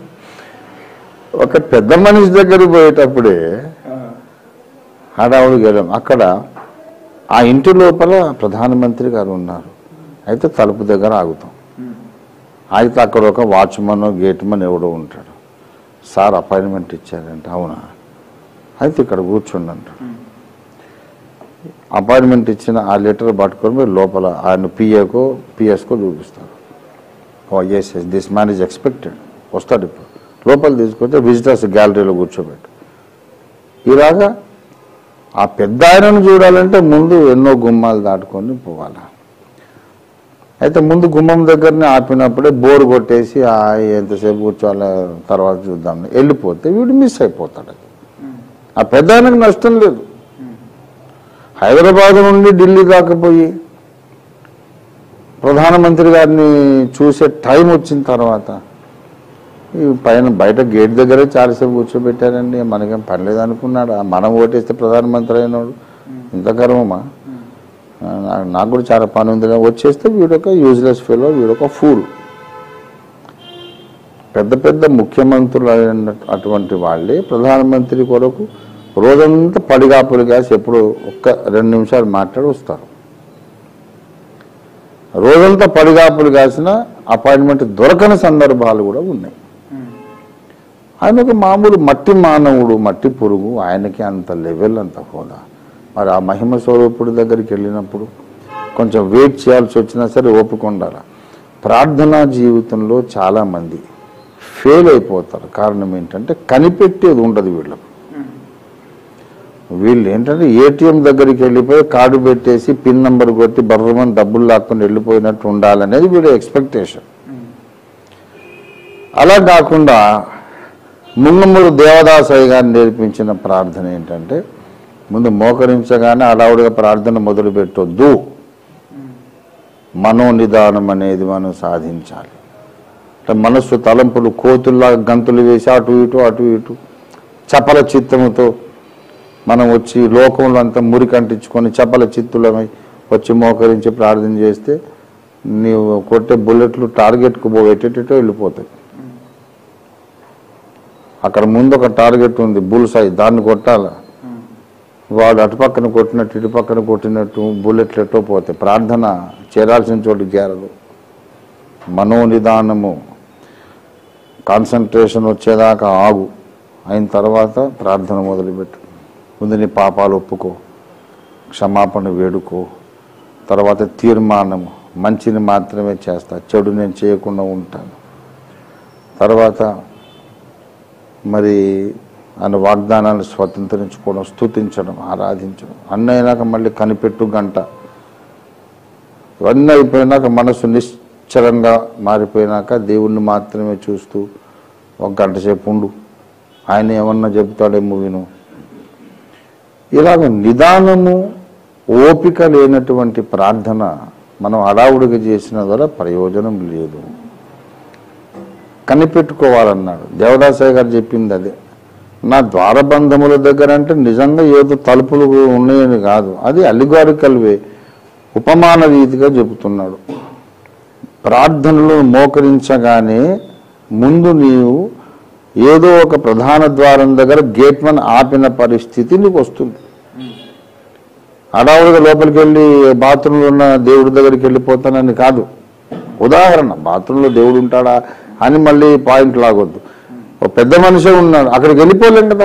ఒక పెద్ద మనిషి దగ్గరికి పోయేటప్పుడే హడావుడికి వెళ్ళాం అక్కడ ఆ ఇంటి లోపల ప్రధానమంత్రి గారు ఉన్నారు అయితే తలుపు దగ్గర ఆగుతాం అయితే అక్కడ ఒక వాచ్మన్ గేట్మన్ ఎవడో ఉంటాడు సార్ అపాయింట్మెంట్ ఇచ్చారంటే అవునా అయితే ఇక్కడ కూర్చోండి అంటాడు అపాయింట్మెంట్ ఇచ్చిన ఆ లెటర్ పట్టుకొని మీరు లోపల ఆయన పిఏకో పిఎస్కో చూపిస్తారు oh yes yes this man is expected వస్తాడు ఇప్పుడు లోపల తీసుకొస్తే విజిటర్స్ గ్యాలరీలో కూర్చోబెట్టు ఇలాగా ఆ పెద్ద ఆయనను చూడాలంటే ముందు ఎన్నో గుమ్మాలు దాటుకొని పోవాలి అయితే ముందు గుమ్మం దగ్గరనే ఆపినప్పుడే బోర్ కొట్టేసి "ఆ, ఎంతసేపు కూర్చోవాలి తర్వాత చూద్దాం వెళ్ళిపోతే వీడు మిస్ అయిపోతాడు ఆ పెద్ద ఆయనకు నష్టం లేదు హైదరాబాద్ నుండి ఢిల్లీ దాకా పోయి ప్రధానమంత్రి గారిని చూసే టైం వచ్చిన తర్వాత ఈ పైన బయట గేట్ దగ్గరే చాలాసేపు కూర్చోబెట్టారండి మనకేం పర్లేదు అనుకున్నాడు ఆ మనం ఓటేస్తే ప్రధానమంత్రి అయినాడు ఇంత గర్వమా ఆ, నా- నాకు కూడా చాలా పని ఉంది వచ్చేస్తే వీడొక యూజ్లెస్ ఫెలో వీడొక ఫూల్ పెద్ద పెద్ద ముఖ్యమంత్రులు అయిన అటువంటి వాళ్ళే ప్రధానమంత్రి కొరకు రోజంతా పడిగాపులు కాసి ఎప్పుడు ఒక్క రెండు నిమిషాలు మాట్లాడి వస్తారు రోజంతా పడిగాపులు కాసిన అపాయింట్మెంట్ దొరకని సందర్భాలు కూడా ఉన్నాయి ఆయన ఒక మామూలు మట్టి మానవుడు మట్టి పురుగు ఆయనకి అంత లెవెల్ అంత హోదా మరి ఆ మహిమ స్వరూపుడి దగ్గరికి వెళ్ళినప్పుడు కొంచెం వెయిట్ చేయాల్సి వచ్చినా సరే ఓపిక ఉండాలి ప్రార్థనా జీవితంలో చాలామంది ఫెయిల్ అయిపోతారు కారణం ఏంటంటే కనిపెట్టేది ఉండదు వీళ్ళకు వీళ్ళు ఏంటంటే ఏటీఎం దగ్గరికి వెళ్ళిపోయి కార్డు పెట్టేసి పిన్ నంబర్ కొట్టి బర్రమని డబ్బులు లాక్కొని వెళ్ళిపోయినట్టు ఉండాలనేది వీడి ఎక్స్పెక్టేషన్ అలా కాకుండా ముంగమూరు దేవదాసయ్య గారు నేర్పించిన ప్రార్థన ఏంటంటే ముందు మోకరించగానే అడావుడిగా ప్రార్థన మొదలు పెట్టొద్దు మనోనిదానం అనేది మనం సాధించాలి అంటే మనస్సు తలంపులు కోతుల్లా గంతులు వేసి అటు ఇటు అటు ఇటు చపల చిత్తముతో మనం వచ్చి లోకంలో అంతా మురికంటించుకొని చపల చిత్తులమై వచ్చి మోకరించి ప్రార్థన చేస్తే నీవు కొట్టే బుల్లెట్లు టార్గెట్కు పో ఎటెటో వెళ్ళిపోతాయి అక్కడ ముందు ఒక టార్గెట్ ఉంది బుల్సాయి దాన్ని కొట్టాలి వాడు అటు పక్కన కొట్టినట్టు ఇటు పక్కన కొట్టినట్టు బుల్లెట్లు ఎట్టో పోతాయి ప్రార్థన చేరాల్సిన చోటు చేరదు మనోనిదానము కాన్సన్ట్రేషన్ వచ్చేదాకా ఆగు అయిన తర్వాత ప్రార్థన మొదలుపెట్టు ముందు నీ పాపాలు ఒప్పుకో క్షమాపణ వేడుకో తర్వాత తీర్మానము మంచిని మాత్రమే చేస్తా చెడు నేను చేయకుండా ఉంటాను తర్వాత మరి ఆయన వాగ్దానాన్ని స్వతంత్రించుకోవడం స్తుతించడం ఆరాధించడం అన్నీ అయినాక మళ్ళీ కనిపెట్టు గంట ఇవన్నీ అయిపోయినాక మనసు నిశ్చలంగా మారిపోయినాక దేవుణ్ణి మాత్రమే చూస్తూ ఒక గంట సేపు ఉండు ఆయన ఏమన్నా చెబుతాడేమో విను ఇలాగ నిదానము ఓపిక లేనటువంటి ప్రార్థన మనం హడావుడిగా చేసిన ద్వారా ప్రయోజనం లేదు కనిపెట్టుకోవాలన్నాడు దేవదాసయ్య గారు చెప్పింది అదే నా ద్వారబంధముల దగ్గర అంటే నిజంగా ఏదో తలుపులు ఉన్నాయని కాదు అది అల్లిగారికల్ వే ఉపమాన రీతిగా చెబుతున్నాడు ప్రార్థనలు మోకరించగానే ముందు నీవు ఏదో ఒక ప్రధాన ద్వారం దగ్గర గేట్ మన్ ఆపిన పరిస్థితి నీకు వస్తుంది హడావుడిగా లోపలికి వెళ్ళి బాత్రూంలో ఉన్న దేవుడి దగ్గరికి వెళ్ళిపోతానని కాదు ఉదాహరణ బాత్రూంలో దేవుడు ఉంటాడా అని మళ్ళీ పాయింట్ లాగొద్దు ఓ పెద్ద మనిషి ఉన్నాడు అక్కడికి వెళ్ళిపోలేం కదా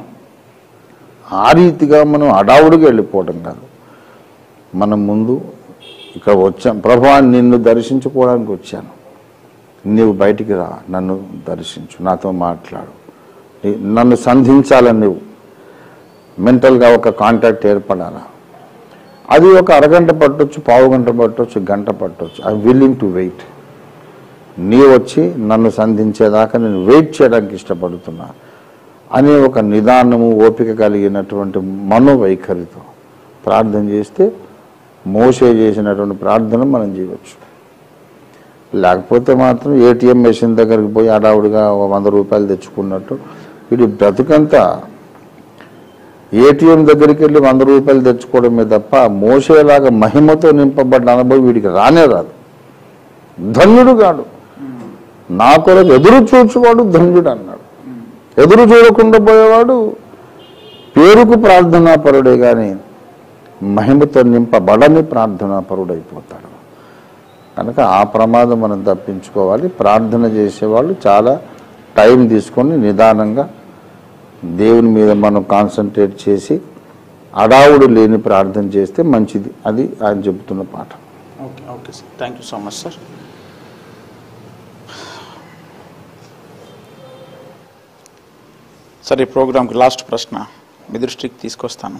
ఆ రీతిగా మనం హడావుడిగా వెళ్ళిపోవడం కాదు మనం ముందు ఇక్కడ వచ్చాం ప్రభా నిన్ను దర్శించుకోవడానికి వచ్చాను నీవు బయటికి రా నన్ను దర్శించు నాతో మాట్లాడు నీ- నన్ను సంధించాలని నువ్వు మెంటల్గా ఒక కాంటాక్ట్ ఏర్పడాలా అది ఒక అరగంట పట్టొచ్చు పావు గంట పట్టొచ్చు గంట పట్టొచ్చు ఐ విల్లింగ్ టు వెయిట్ నీ వచ్చి నన్ను సంధించేదాకా నేను వెయిట్ చేయడానికి ఇష్టపడుతున్నా అనే ఒక నిదానము ఓపిక కలిగినటువంటి మనోవైఖరితో ప్రార్థన చేస్తే మోసే చేసినటువంటి ప్రార్థన మనం చేయవచ్చు లేకపోతే మాత్రం ఏటీఎం మెషిన్ దగ్గరికి పోయి హడావుడిగా ఒక వంద రూపాయలు తెచ్చుకున్నట్టు వీడి బ్రతుకంతా ఏటీఎం దగ్గరికి వెళ్ళి వంద రూపాయలు తెచ్చుకోవడమే తప్ప మోసేలాగా మహిమతో నింపబడ్డ అనుభవం వీడికి రానే రాదు ధన్యుడు కాడు నా కొరకు ఎదురు చూచువాడు ధన్యుడు అన్నాడు ఎదురు చూడకుండా పోయేవాడు పేరుకు ప్రార్థనాపరుడే కానీ మహిమతో నింపబడని ప్రార్థనాపరుడైపోతాడు కనుక ఆ ప్రమాదం మనం తప్పించుకోవాలి ప్రార్థన చేసేవాళ్ళు చాలా టైం తీసుకొని నిదానంగా దేవుని మీద మనం కాన్సన్ట్రేట్ చేసి అడావుడు లేని ప్రార్థన చేస్తే మంచిది అది ఆయన చెబుతున్న పాఠం okay okay sir thank you so much sir sir ఈ ప్రోగ్రామ్కి లాస్ట్ ప్రశ్న మీ దృష్టికి తీసుకొస్తాను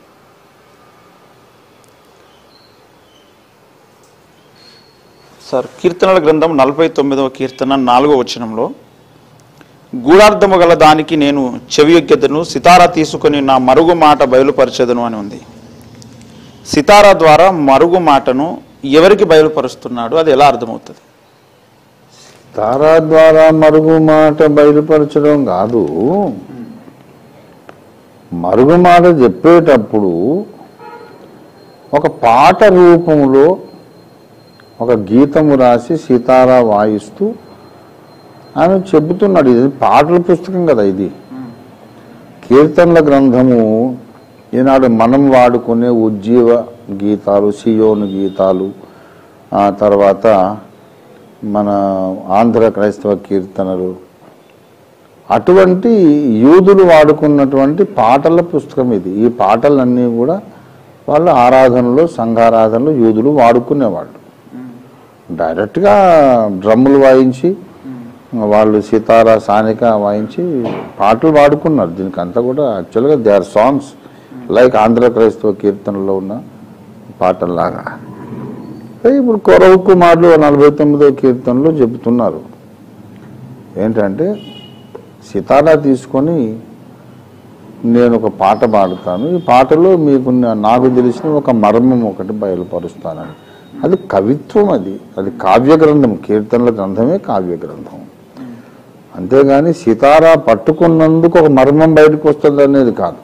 సార్ కీర్తనల గ్రంథం నలభై తొమ్మిదవ కీర్తన నాలుగో వచనంలో గూఢార్థము గల దానికి నేను చెవియొగ్గెదను సితారా తీసుకొని నా మరుగు మాట బయలుపరచెదను అని ఉంది సితారా ద్వారా మరుగు మాటను ఎవరికి బయలుపరుస్తున్నాడు అది ఎలా అర్థమవుతుంది తారా ద్వారా మరుగు మాట బయలుపరచడం కాదు మరుగు మాట చెప్పేటప్పుడు ఒక పాట రూపంలో ఒక గీతము రాసి సీతారా వాయిస్తూ ఆయన చెబుతున్నాడు ఇది పాటల పుస్తకం కదా ఇది కీర్తనల గ్రంథము ఈనాడు మనం వాడుకునే ఉజ్జీవ గీతాలు సియోను గీతాలు ఆ తర్వాత మన ఆంధ్ర క్రైస్తవ కీర్తనలు అటువంటి యూదులు వాడుకున్నటువంటి పాటల పుస్తకం ఇది ఈ పాటలన్నీ కూడా వాళ్ళ ఆరాధనలో సంఘారాధనలో యూదులు వాడుకునేవాళ్ళు డైరెక్ట్గా డ్రమ్ములు వాయించి వాళ్ళు సితారా సానిక వాయించి పాటలు పాడుకున్నారు దీనికి అంతా కూడా యాక్చువల్గా they are songs like Andhra క్రైస్తవ కీర్తనలో ఉన్న పాటల్లాగా ఇప్పుడు కొరవ కుమారులు నలభై తొమ్మిదో కీర్తనలో చెబుతున్నారు ఏంటంటే సితారా తీసుకొని నేను ఒక పాట పాడుతాను ఈ పాటలో మీకు నా- నాకు తెలిసిన ఒక మర్మం ఒకటి బయలుపరుస్తానని అది కవిత్వం అది అది కావ్య గ్రంథం కీర్తనల గ్రంథమే కావ్య గ్రంథం అంతేగాని సితారా పట్టుకున్నందుకు ఒక మర్మం బయటకు వస్తుంది అనేది కాదు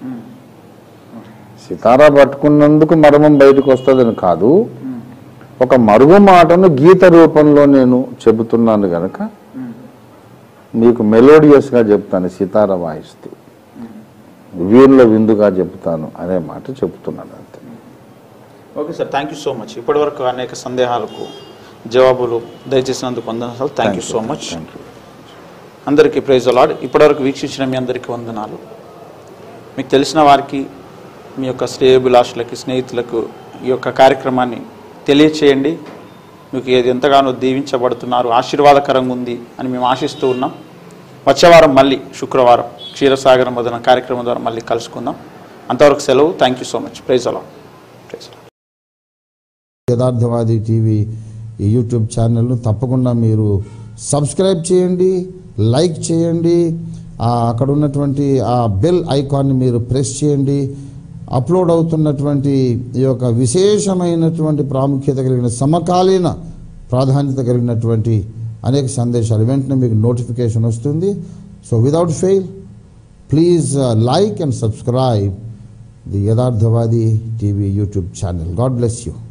సితారా పట్టుకున్నందుకు మర్మం బయటకు వస్తుందని కాదు ఒక మరుగు మాటను గీత రూపంలో నేను చెబుతున్నాను గనక మీకు మెలోడియస్గా చెప్తాను సితార వాయిస్తూ వీళ్ళ విందుగా చెప్తాను అనే మాట చెప్తున్నాను అంతే okay sir thank you so much ఇప్పటివరకు అనేక సందేహాలకు జవాబులు దయచేసినందుకు వందనాలు thank you so much thank you అందరికీ ప్రైజ్ అలాడ్ ఇప్పటివరకు వీక్షించిన మీ అందరికీ వందనాలు మీకు తెలిసిన వారికి మీ యొక్క శ్రేయభిలాషులకి స్నేహితులకు ఈ యొక్క కార్యక్రమాన్ని తెలియచేయండి మీకు ఏది ఎంతగానో దీవించబడుతున్నారు ఆశీర్వాదకరంగా ఉంది అని మేము ఆశిస్తూ ఉన్నాం వచ్చే వారం మళ్ళీ శుక్రవారం క్షీరసాగరం మొదలైన కార్యక్రమం ద్వారా మళ్ళీ కలుసుకుందాం అంతవరకు సెలవు thank you so much praise అలా ప్రైజ్ అలా యథార్థవాది టీవీ ఈ యూట్యూబ్ ఛానల్ను తప్పకుండా మీరు సబ్స్క్రైబ్ చేయండి లైక్ చేయండి ఆ అక్కడ ఉన్నటువంటి ఆ బెల్ ఐకాన్ని మీరు ప్రెస్ చేయండి అప్లోడ్ అవుతున్నటువంటి ఈ యొక్క విశేషమైనటువంటి ప్రాముఖ్యత కలిగిన సమకాలీన ప్రాధాన్యత కలిగినటువంటి అనేక సందేశాలు వెంటనే మీకు నోటిఫికేషన్ వస్తుంది so without fail please like and subscribe the Yatharthavadi TV YouTube channel God bless you